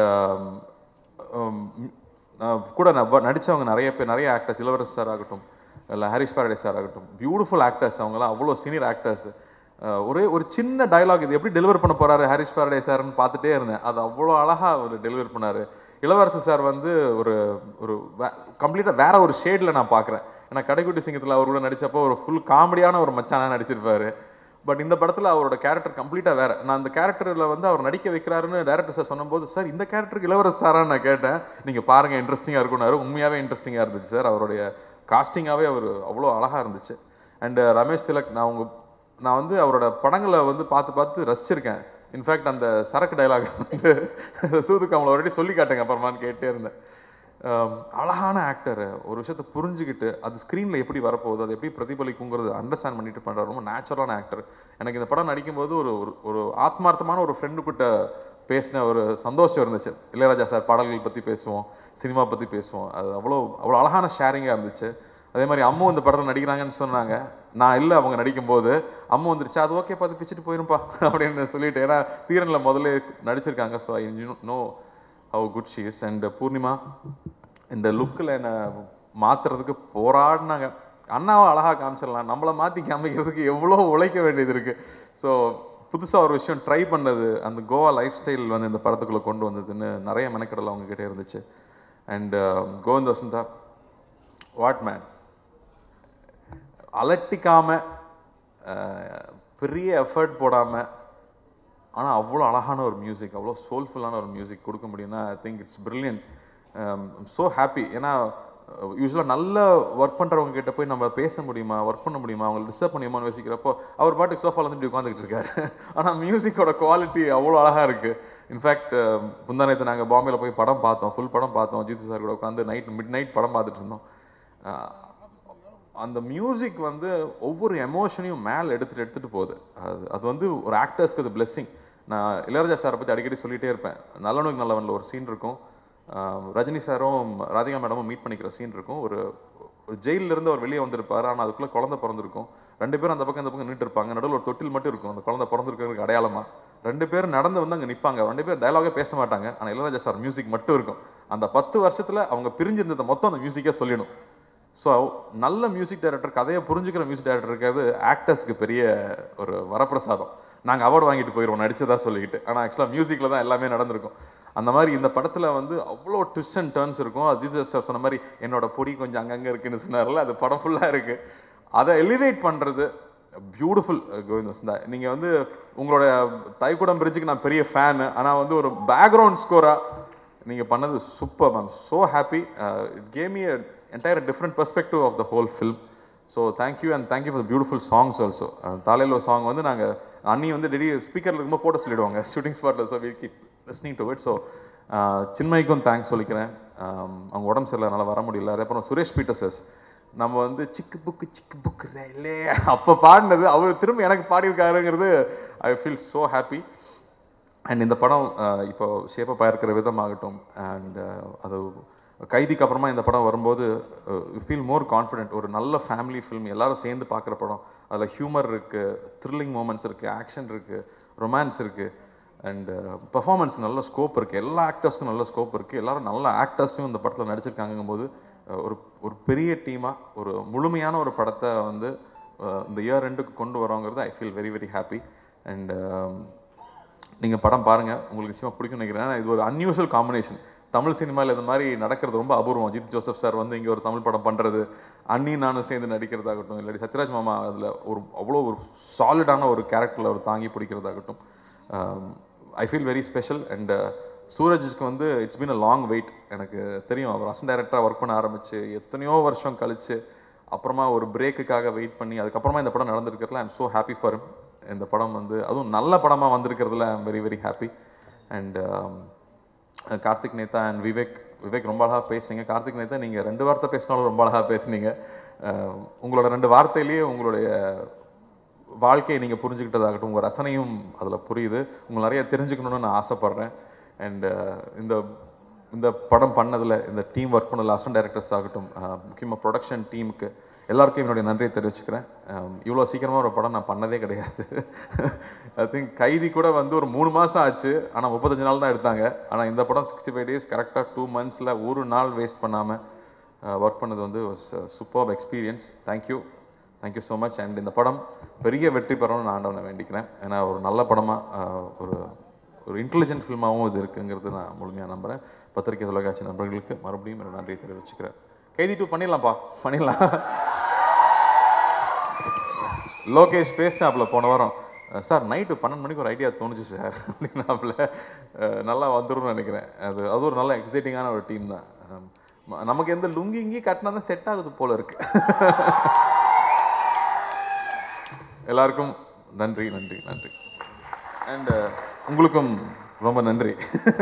கூட ந- நடிச்சவங்க நிறைய பேர் நிறைய ஆக்டர்ஸ் இளவரசர் சார் ஆகட்டும் இல்லை ஹரிஷ் பாரடே சார் ஆகட்டும் பியூட்டிஃபுல் ஆக்டர்ஸ் அவங்கலாம் அவ்வளோ சீனியர் ஆக்டர்ஸ் ஒரே ஒரு சின்ன டயலாக் இது எப்படி டெலிவர் பண்ண போறாரு ஹரிஷ் பாரடே சார்னு பார்த்துட்டே இருந்தேன் அது அவ்வளோ அழகா அவர் டெலிவர் பண்ணாரு இளவரசர் சார் வந்து ஒரு ஒரு கம்ப்ளீட்டாக வேற ஒரு ஷேடில் நான் பார்க்குறேன் ஏன்னா கடைக்குட்டி சிங்கத்தில் அவர் கூட நடிச்சப்போ ஒரு ஃபுல் காமெடியான ஒரு மச்சானா நடிச்சிருப்பாரு பட் இந்த படத்துல அவரோட கேரக்டர் கம்ப்ளீட்டா வேற நான் அந்த கேரக்டர்ல வந்து அவர் நடிக்க வைக்கிறாருன்னு டேரக்டர் சார் சொன்னபோது சார் இந்த கேரக்டருக்கு இளவரச சாரான்னு நான் கேட்டேன் நீங்க பாருங்க இன்ட்ரெஸ்டிங்கா இருக்கும்னாரு உண்மையாவே இன்ட்ரெஸ்டிங்கா இருந்துச்சு சார் அவருடைய காஸ்டிங்காவே அவர் அவ்வளோ அழகா இருந்துச்சு அண்ட் ரமேஷ் திலக் நான் உங்க நான் வந்து அவரோட படங்களை வந்து பார்த்து பார்த்து ரசிச்சிருக்கேன் இன்ஃபேக்ட் அந்த சரக்கு டைலாக் வந்து சூதுக்கு அவங்கள ஒருவாட்டி சொல்லி காட்டுங்க அப்புறமான்னு கேட்டே இருந்தேன் ஆம், அழகான ஆக்டர் ஒரு விஷயத்தை புரிஞ்சுக்கிட்டு அது ஸ்க்ரீனில் எப்படி வரப்போகுது அது எப்படி பிரதிபலிக்குங்கிறது அண்டர்ஸ்டாண்ட் பண்ணிட்டு பண்ணுற ரொம்ப நேச்சுரலான ஆக்டர் எனக்கு இந்த படம் நடிக்கும்போது ஒரு ஒரு ஒரு ஆத்மார்த்தமான ஒரு ஃப்ரெண்டு கிட்ட பேசின ஒரு சந்தோஷம் இருந்துச்சு இளையராஜா சார் பாடல்கள் பற்றி பேசுவோம் சினிமா பற்றி பேசுவோம் அது அவ்வளோ அவ்வளோ அழகான ஷேரிங்காக இருந்துச்சு அதே மாதிரி அம்மு இந்த படத்தில் நடிக்கிறாங்கன்னு சொன்னாங்க நான் இல்லை அவங்க நடிக்கும்போது அம்மு வந்துருச்சு அது ஓகே பார்த்து பிச்சுட்டு போயிருப்பா அப்படின்னு சொல்லிட்டு ஏன்னா தீரனில் முதல்ல நடிச்சிருக்காங்க so I know how good she's and Poornima இந்த லுக்கில் என்னை மாத்துறதுக்கு போராடினாங்க அண்ணாவை அழகாக காமிச்சிடலாம் நம்மளை மாற்றி காமிக்கிறதுக்கு எவ்வளோ உழைக்க வேண்டியது இருக்குது ஸோ புதுசாக ஒரு விஷயம் ட்ரை பண்ணது அந்த கோவா லைஃப் ஸ்டைல் வந்து இந்த படத்துக்குள்ளே கொண்டு வந்ததுன்னு நிறைய மெனக்கடல் அவங்க கிட்டே இருந்துச்சு and Govind Vasantha what man அலட்டிக்காம அஹ், பெரிய எஃபர்ட் போடாம ஆனா அவ்வளோ அழகான ஒரு மியூசிக் அவ்வளோ சோல்ஃபுல்லான ஒரு மியூசிக் கொடுக்க முடியும்னா I think it's brilliant so happy ஏன்னா யூஸ்வலாக நல்ல ஒர்க் பண்ணுறவங்க கிட்ட போய் நம்ம பேச முடியுமா ஒர்க் பண்ண முடியுமா அவங்களை டிஸ்டர்ப் பண்ணியுமான்னு யோசிக்கிறப்போ அவர் பாட்டுக்கு சோஃபால வந்து இப்படி உட்காந்துக்கிட்டு இருக்காரு ஆனால் மியூசிக்கோட குவாலிட்டி அவ்வளோ அழகாக இருக்குது இன்ஃபேக்ட் முந்தானத்து நாங்கள் பாம்பேல போய் படம் பார்த்தோம் ஃபுல் படம் பார்த்தோம் ஜீத்து சார் கூட உட்காந்து நைட் மிட் நைட் படம் பார்த்துட்டு இருந்தோம் அஹ், அந்த மியூசிக் வந்து ஒவ்வொரு எமோஷனையும் மேலே எடுத்துட்டு எடுத்துட்டு போகுது அது அது வந்து ஒரு ஆக்டர்ஸ்க்கு அது blessing நான் இளையராஜா சாரை பற்றி அடிக்கடி சொல்லிட்டே இருப்பேன் நல்லவனுக்கு நல்லவனில் ஒரு சீன் இருக்கும் ஆஹ் ரஜினி சாரும் ராதிகா மேடமும் மீட் பண்ணிக்கிற சீன் இருக்கும் ஒரு ஒரு ஜெயில்ல இருந்து அவர் வெளியே வந்திருப்பாரு ஆனால் அதுக்குள்ள குழந்தை பிறந்திருக்கும் ரெண்டு பேரும் அந்த பக்கம் இந்த பக்கம் நின்று இருப்பாங்க நடுவில் ஒரு தொட்டில் மட்டும் இருக்கும் அந்த குழந்தை பிறந்திருக்கிறதுக்கு அடையாளமா ரெண்டு பேரும் நடந்து வந்து அங்கே நிற்பாங்க ரெண்டு பேரும் டயலாகே பேச மாட்டாங்க ஆனால் இளையராஜா சார் மியூசிக் மட்டும் இருக்கும் அந்த பத்து வருஷத்துல அவங்க பிரிஞ்சிருந்ததை மொத்தம் அந்த மியூசிக்கே சொல்லிடும் ஸோ நல்ல மியூசிக் டைரக்டர் கதையை புரிஞ்சுக்கிற மியூசிக் டைரக்டர் இருக்கிறது ஆக்டர்ஸ்க்கு பெரிய ஒரு வரப்பிரசாதம் நாங்கள் அவார்டு வாங்கிட்டு போயிடுவோம் நடிச்சதா சொல்லிக்கிட்டு ஆனால் ஆக்சுவலாக மியூசிக்கில் தான் எல்லாமே நடந்திருக்கும் அந்த மாதிரி இந்த படத்தில் வந்து அவ்வளோ ட்விஸ்ட் அண்ட் டர்ன்ஸ் இருக்கும் அஜித் சார் சொன்ன மாதிரி என்னோட பொடி கொஞ்சம் அங்கங்கே இருக்குன்னு சொன்னார்ல அது படம் ஃபுல்லாக இருக்குது அதை எலிவேட் பண்ணுறது பியூட்டிஃபுல் கோவிந்த் வசந்தா நீங்கள் வந்து உங்களோட தைக்குடம் பிரிட்ஜுக்கு நான் பெரிய ஃபேனு ஆனால் வந்து ஒரு பேக்ரவுண்ட் ஸ்கோராக நீங்கள் பண்ணது super ma'am so happy it came me entire different perspective of the whole film so thank you and thank you for beautiful songs also தாலையில் ஒரு சாங் வந்து நாங்கள் அண்ணி வந்து டெடி ஸ்பீக்கரில் இருக்கும்போது போட சொல்லிடுவாங்க ஷூட்டிங் ஸ்பாட்டில் so we keep listening to it so சின்மைக்கும் தேங்க்ஸ் சொல்லிக்கிறேன் Um, அவங்க உடம்பு சரியில்லை வர முடியல அதே அப்புறம் சுரேஷ் பீட்டர்சஸ் நம்ம வந்து சிக்கு புக்கு சிக்கு புக்கு ரயிலே அப்போ பாடினது அவர் திரும்ப எனக்கு பாடியிருக்காருங்கிறது I feel so happy and இந்த படம் அஹ், இப்போ ஷேப்பப் ஆயிருக்கிற விதமாகட்டும் அண்ட் அது கைதிக்கு அப்புறமா இந்த படம் வரும்போது ஃபீல் மோர் கான்ஃபிடென்ட் ஒரு நல்ல ஃபேமிலி ஃபிலிம் எல்லாரும் சேர்ந்து பார்க்குற படம் அதில் ஹியூமர் இருக்குது த்ரில்லிங் மூமெண்ட்ஸ் இருக்குது ஆக்ஷன் இருக்குது ரொமான்ஸ் இருக்குது அண்ட் பெர்ஃபார்மன்ஸ் நல்ல ஸ்கோப் இருக்குது எல்லா ஆக்டர்ஸ்க்கும் நல்ல ஸ்கோப் இருக்குது எல்லாரும் நல்ல ஆக்டர்ஸும் இந்த படத்தில் நடிச்சிருக்காங்கும் போது அஹ், ஒரு ஒரு பெரிய டீமாக ஒரு முழுமையான ஒரு படத்தை வந்து அஹ், இந்த இயர் ரெண்டுக்கு கொண்டு வரோங்கிறது I feel very very happy and நீங்கள் படம் பாருங்கள் உங்களுக்கு நிச்சயமாக பிடிக்கும் நினைக்கிறேன் ஏன்னா இது ஒரு அன்யூஷுவல் காம்பினேஷன் தமிழ் சினிமாவில் இந்த மாதிரி நடக்கிறது ரொம்ப அபூர்வம் அஜித் ஜோசப் சார் வந்து இங்கே ஒரு தமிழ் படம் பண்ணுறது அண்ணி நானும் சேர்ந்து நடிக்கிறதாகட்டும் இல்லாட்டி சத்யராஜ் மாமா அதில் ஒரு அவ்வளோ ஒரு சாலிடான ஒரு கேரக்டரில் அவர் தாங்கி பிடிக்கிறதாகட்டும் I feel very special and சூரஜுக்கு வந்து it's been a long wait எனக்கு தெரியும் அவர் அசன் டைரக்டராக ஒர்க் பண்ண ஆரம்பிச்சு எத்தனையோ வருஷம் கழிச்சு அப்புறமா ஒரு பிரேக்குக்காக வெயிட் பண்ணி அதுக்கப்புறமா இந்த படம் நடந்திருக்கிறதுல ஐம் ஸோ ஹாப்பி ஃபார் இந்த படம் வந்து அதுவும் நல்ல படமாக வந்திருக்கிறதுல I'm very very happy and Karthik Netha and Vivek Vivek ரொம்ப அழகாக பேசுனீங்க கார்த்திக் நேதா நீங்கள் ரெண்டு வார்த்தை பேசினாலும் ரொம்ப அழகாக பேசுனீங்க அஹ், உங்களோட ரெண்டு வார்த்தையிலேயே உங்களுடைய வாழ்க்கையை நீங்கள் புரிஞ்சுக்கிட்டதாகட்டும் உங்கள் ரசனையும் அதில் புரியுது உங்களை நிறைய தெரிஞ்சுக்கணும்னு நான் ஆசைப்பட்றேன் அண்ட் இந்த இந்த படம் பண்ணதில் இந்த டீம் ஒர்க் பண்ணல அசன் டைரக்டர்ஸ் ஆகட்டும் முக்கியமாக ப்ரொடக்ஷன் டீமுக்கு எல்லாருக்கும் என்னுடைய நன்றியை தெரிவிச்சுக்கிறேன் இவ்வளோ சீக்கிரமாக ஒரு படம் நான் பண்ணதே கிடையாது ஐ திங்க் கைதி கூட வந்து ஒரு மூணு மாதம் ஆச்சு ஆனால் முப்பத்தஞ்சு நாள் தான் எடுத்தாங்க ஆனால் இந்த படம் சிக்ஸ்டி ஃபைவ் டேஸ் கரெக்டாக டூ மந்த்ஸில் ஒரு நாள் வேஸ்ட் பண்ணாமல் ஒர்க் பண்ணது வந்து super experience thank you thank you so much and இந்த படம் பெரிய வெற்றி பெறணும்னு நான் ஆண்டவனை வேண்டிக்கிறேன் ஏன்னா ஒரு நல்ல படமாக ஒரு ஒரு இன்டெலிஜென்ட் ஃபில்மாகவும் இது இருக்குங்கிறது நான் முழுமையாக நம்புகிறேன் பத்திரிகை தொலைக்காட்சி நண்பர்களுக்கு மறுபடியும் என்னோட நன்றியை தெரிவிச்சுக்கிறேன் கைதி டூ பண்ணிடலாம்ப்பா பண்ணிடலாம் லோகேஷ் பேசினாப்புல போன வாரம் அஹ் சார் நைட்டு பன்னெண்டு மணிக்கு ஒரு ஐடியா தோணுச்சு சார் அப்படின்னாப்புல அஹ் நல்லா வந்துரும்னு நினைக்கிறேன் அது அது ஒரு நல்ல எக்ஸைட்டிங்கான ஒரு டீம் தான் அஹ் ம- நமக்கு எந்த லுங்கி இங்கி கட்டினா தான் செட் ஆகுது போல இருக்கு எல்லாருக்கும் நன்றி நன்றி நன்றி அண்ட் உங்களுக்கும் ரொம்ப நன்றி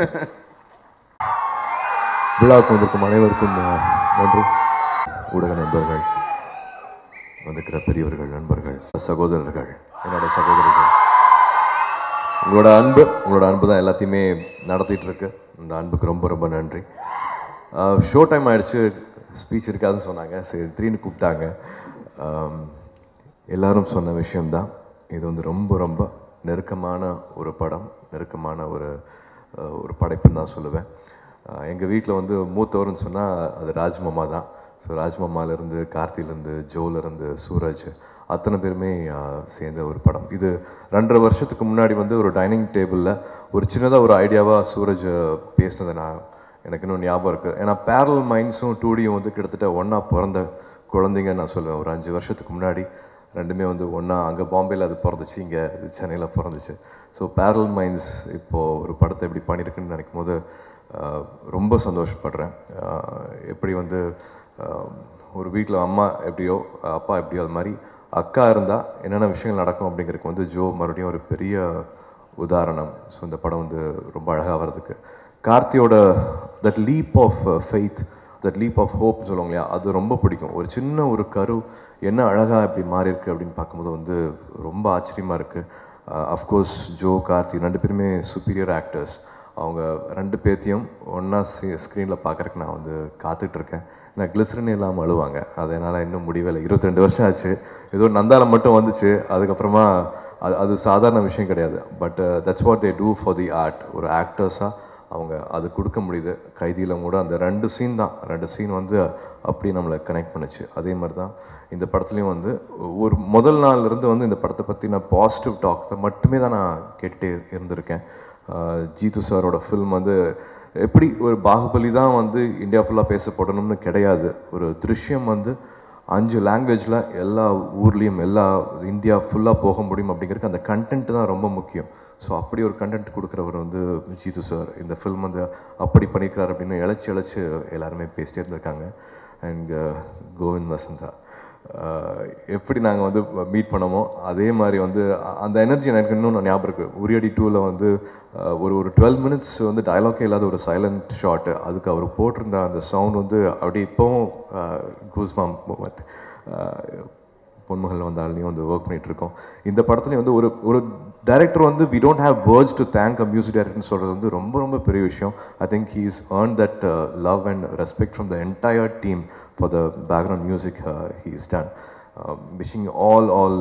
விழாவுக்கு வந்திருக்கும் அனைவருக்கும் அஹ், நன்றி ஊடக நண்பர்கள் வந்திருக்கிற பெரியவர்கள் நண்பர்கள் சகோதரர்கள் என்னோட சகோதரிகள் உங்களோட அன்பு உங்களோட அன்பு தான் எல்லாத்தையுமே நடத்திட்டு இருக்கு இந்த அன்புக்கு ரொம்ப ரொம்ப நன்றி ஷோ டைம் ஆயிடுச்சு ஸ்பீச் இருக்காதுன்னு சொன்னாங்க சரி திடீர்னு கூப்பிட்டாங்க ஆம், எல்லாரும் சொன்ன விஷயம்தான் இது வந்து ரொம்ப ரொம்ப நெருக்கமான ஒரு படம் நெருக்கமான ஒரு அஹ், ஒரு படைப்புன்னு தான் சொல்லுவேன் எங்கள் வீட்டில் வந்து மூத்தவர்னு சொன்னால் அது ராஜ்மாமா தான் ஸோ ராஜ்மாமாலேருந்து கார்த்திலேருந்து ஜோலேருந்து சூரஜ் அத்தனை பேருமே அஹ், சேர்ந்த ஒரு படம் இது ரெண்டரை வருஷத்துக்கு முன்னாடி வந்து ஒரு டைனிங் டேபிளில் ஒரு சின்னதாக ஒரு ஐடியாவாக சூரஜ் அஹ், பேசினதை நான் எனக்கு இன்னும் ஞாபகம் இருக்குது ஏன்னா பேரல் மைண்ட்ஸும் டூடியும் வந்து கிட்டத்தட்ட ஒன்றா பிறந்த குழந்தைங்க நான் சொல்லுவேன் ஒரு அஞ்சு வருஷத்துக்கு முன்னாடி ரெண்டுமே வந்து ஒன்றா அங்கே பாம்பேயில் அது பிறந்துச்சு இங்கே இது சென்னையில் பிறந்துச்சு ஸோ பேரல் மைண்ட்ஸ் இப்போது ஒரு படத்தை எப்படி பண்ணியிருக்குன்னு நினைக்கும் போது ஆஹ், ரொம்ப சந்தோஷப்படுறேன் ஆஹ், எப்படி வந்து ஆஹ், ஒரு வீட்டில் அம்மா எப்படியோ அப்பா எப்படியோ அது மாதிரி அக்கா இருந்தால் என்னென்ன விஷயங்கள் நடக்கும் அப்படிங்கிறதுக்கு வந்து ஜோ மறுபடியும் ஒரு பெரிய உதாரணம் ஸோ இந்த படம் வந்து ரொம்ப அழகாக வர்றதுக்கு கார்த்தியோட that leap of faith that leap of hope சொல்லுவாங்க இல்லையா அது ரொம்ப பிடிக்கும் ஒரு சின்ன ஒரு கரு என்ன அழகாக இப்படி மாறி இருக்கு அப்படின்னு பார்க்கும்போது வந்து ரொம்ப ஆச்சரியமாக இருக்குது அஃப்கோர்ஸ் ஜோ கார்த்தி ரெண்டு பேருமே சுப்பீரியர் ஆக்டர்ஸ் அவங்க ரெண்டு பேர்த்தையும் ஒன்றா ஸ்க்ரீனில் பார்க்குறக்கு நான் வந்து காத்துட்ருக்கேன் நான் கிளிசரின் இல்லாமல் அழுவாங்க அதனால் இன்னும் முடிவே இல்லை இருபத்தி ரெண்டு வருஷம் ஆச்சு ஏதோ நந்தாலம் மட்டும் வந்துச்சு அதுக்கப்புறமா அது அது சாதாரண விஷயம் கிடையாது but that's what they do for the art ஒரு ஆக்டர்ஸாக அவங்க அது கொடுக்க முடியுது கைதியில் கூட அந்த ரெண்டு சீன் தான் ரெண்டு சீன் வந்து அப்படி நம்மளை கனெக்ட் பண்ணுச்சு அதே மாதிரி தான் இந்த படத்துலையும் வந்து ஒரு முதல் நாள்ல இருந்து வந்து இந்த படத்தை பற்றி நான் பாசிட்டிவ் டாக் மட்டுமே தான் நான் கேட்டுட்டே இருந்திருக்கேன் ஆஹ் ஜீது சாரோட ஃபில்ம் வந்து எப்படி ஒரு பாகுபலி தான் வந்து இந்தியா ஃபுல்லாக பேசப்படணும்னு கிடையாது ஒரு திருஷ்யம் வந்து அஞ்சு லாங்குவேஜில் எல்லா ஊர்லேயும் எல்லா இந்தியா ஃபுல்லாக போக முடியும் அப்படிங்கிறதுக்கு அந்த கண்டென்ட் தான் ரொம்ப முக்கியம் ஸோ அப்படி ஒரு கண்டென்ட் கொடுக்குறவர் வந்து ஜீது சார் இந்த ஃபில்ம் வந்து அப்படி பண்ணியிருக்காரு அப்படின்னு இழைச்சி இழைச்சி எல்லாருமே பேசிட்டே இருந்திருக்காங்க அண்ட் கோவிந்த் வசந்தா ஆஹ் எப்படி நாங்கள் வந்து மீட் பண்ணோமோ அதே மாதிரி வந்து அ- அந்த எனர்ஜி எனக்கு இன்னும் ஞாபகம் இருக்குது உரியடி டூவில் வந்து ஆஹ் ஒரு ஒரு டுவெல் மினிட்ஸ் வந்து டயலாக்கே இல்லாத ஒரு சைலண்ட் ஷாட்டு அதுக்கு அவர் போட்டிருந்த அந்த சவுண்ட் வந்து அப்படி இப்போவும் கூஸ்மாம் மூமெண்ட் பொன்மகள் வந்தாலையும் வந்து ஒர்க் பண்ணிட்டு இருக்கோம் இந்த படத்துலையும் வந்து ஒரு ஒரு டைரக்டர் வந்து we don't have words to thank a music டைரக்டர்னு சொல்கிறது வந்து ரொம்ப ரொம்ப பெரிய விஷயம் I think he is earn that love and respect from the entire team for the background music he is done wishing all all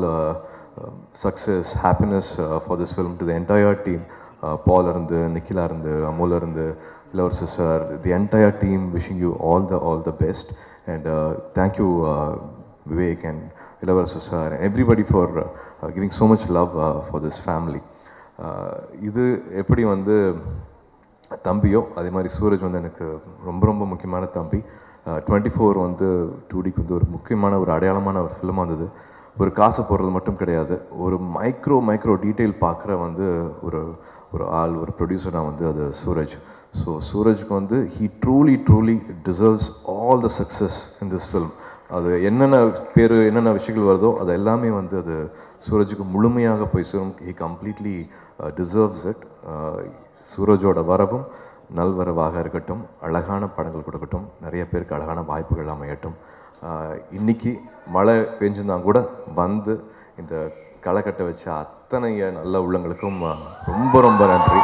success happiness for this film to the entire team பால் இருந்து நிக்கிலா இருந்து அமுல் இருந்து Ilavarasu sir the entire team wishing you all the all the best and thank you Vivek and Ilavarasu sir everybody for giving so much love for this family இது எப்படி வந்து தம்பியோ அதே மாதிரி சூரஜ் வந்து எனக்கு ரொம்ப ரொம்ப முக்கியமான தம்பி டுவெண்ட்டி ஃபோர் வந்து டூடிக்கு வந்து ஒரு முக்கியமான ஒரு அடையாளமான ஒரு ஃபிலிமாக இருந்தது ஒரு காசு போடுறது மட்டும் கிடையாது ஒரு மைக்ரோ மைக்ரோ டீட்டெயில் பார்க்குற வந்து ஒரு ஒரு ஆள் ஒரு ப்ரொடியூசராக வந்து அது சூரஜ் ஸோ சூரஜ்க்கு வந்து he truly truly deserves all the success in this film அது என்னென்ன பேர் என்னென்ன விஷயங்கள் வருதோ அது எல்லாமே வந்து அது சூரஜுக்கு முழுமையாக போய் சேரும் ஹி கம்ப்ளீட்லி டிசர்வ்ஸ் இட் சூரஜோட வரவும் நல்வரவாக இருக்கட்டும் அழகான படங்கள் கொடுக்கட்டும் நிறைய பேருக்கு அழகான வாய்ப்புகள் அமையட்டும் ஆஹ் இன்னைக்கு மழை பெஞ்சிருந்தா கூட வந்து இந்த களக்கட்டை வச்ச அத்தனை நல்ல உள்ளங்களுக்கும் ஆஹ் ரொம்ப ரொம்ப நன்றி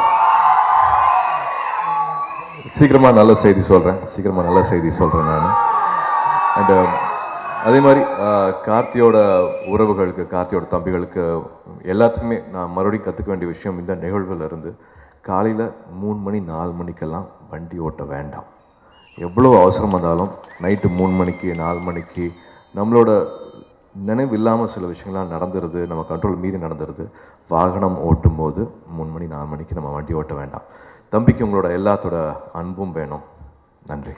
சீக்கிரமா நல்ல செய்தி சொல்றேன் சீக்கிரமா நல்ல செய்தி சொல்றேன் நான் அண்ட் அதே மாதிரி ஆஹ், கார்த்தியோட உறவுகளுக்கு கார்த்தியோட தம்பிகளுக்கு எல்லாத்துக்குமே நான் மறுபடியும் கற்றுக்க வேண்டிய விஷயம் இந்த நிகழ்வுல இருந்து காலையில் மூணு மணி நாலு மணிக்கெல்லாம் வண்டி ஓட்ட வேண்டாம் எவ்வளோ அவசரம் வந்தாலும் நைட்டு மூணு மணிக்கு நாலு மணிக்கு நம்மளோட நினைவு இல்லாமல் சில விஷயங்கள்லாம் நடந்துருது நம்ம கண்ட்ரோல் மீறி நடந்துருது வாகனம் ஓட்டும் போது மூணு மணி நாலு மணிக்கு நம்ம வண்டி ஓட்ட வேண்டாம் தம்பிக்கு உங்களோட எல்லாத்தோட அன்பும் வேணும் நன்றி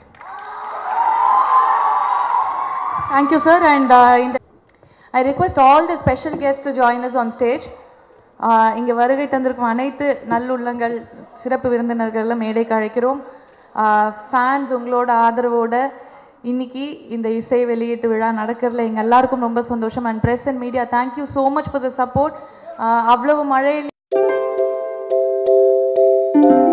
Thank you, sir. And uh, in the, I request all the special guests to join us on stage. Uh, இங்கே வருகை தந்திருக்கும் அனைத்து நல்லுள்ளங்கள் சிறப்பு விருந்தினர்களை மேடைக்கு அழைக்கிறோம் ஃபேன்ஸ் உங்களோட ஆதரவோட இன்னைக்கு இந்த இசை வெளியீட்டு விழா நடக்கிறதுல எங்கள் எல்லாருக்கும் ரொம்ப சந்தோஷம் and press and media thank you so much for the support அவ்வளவு மழையில்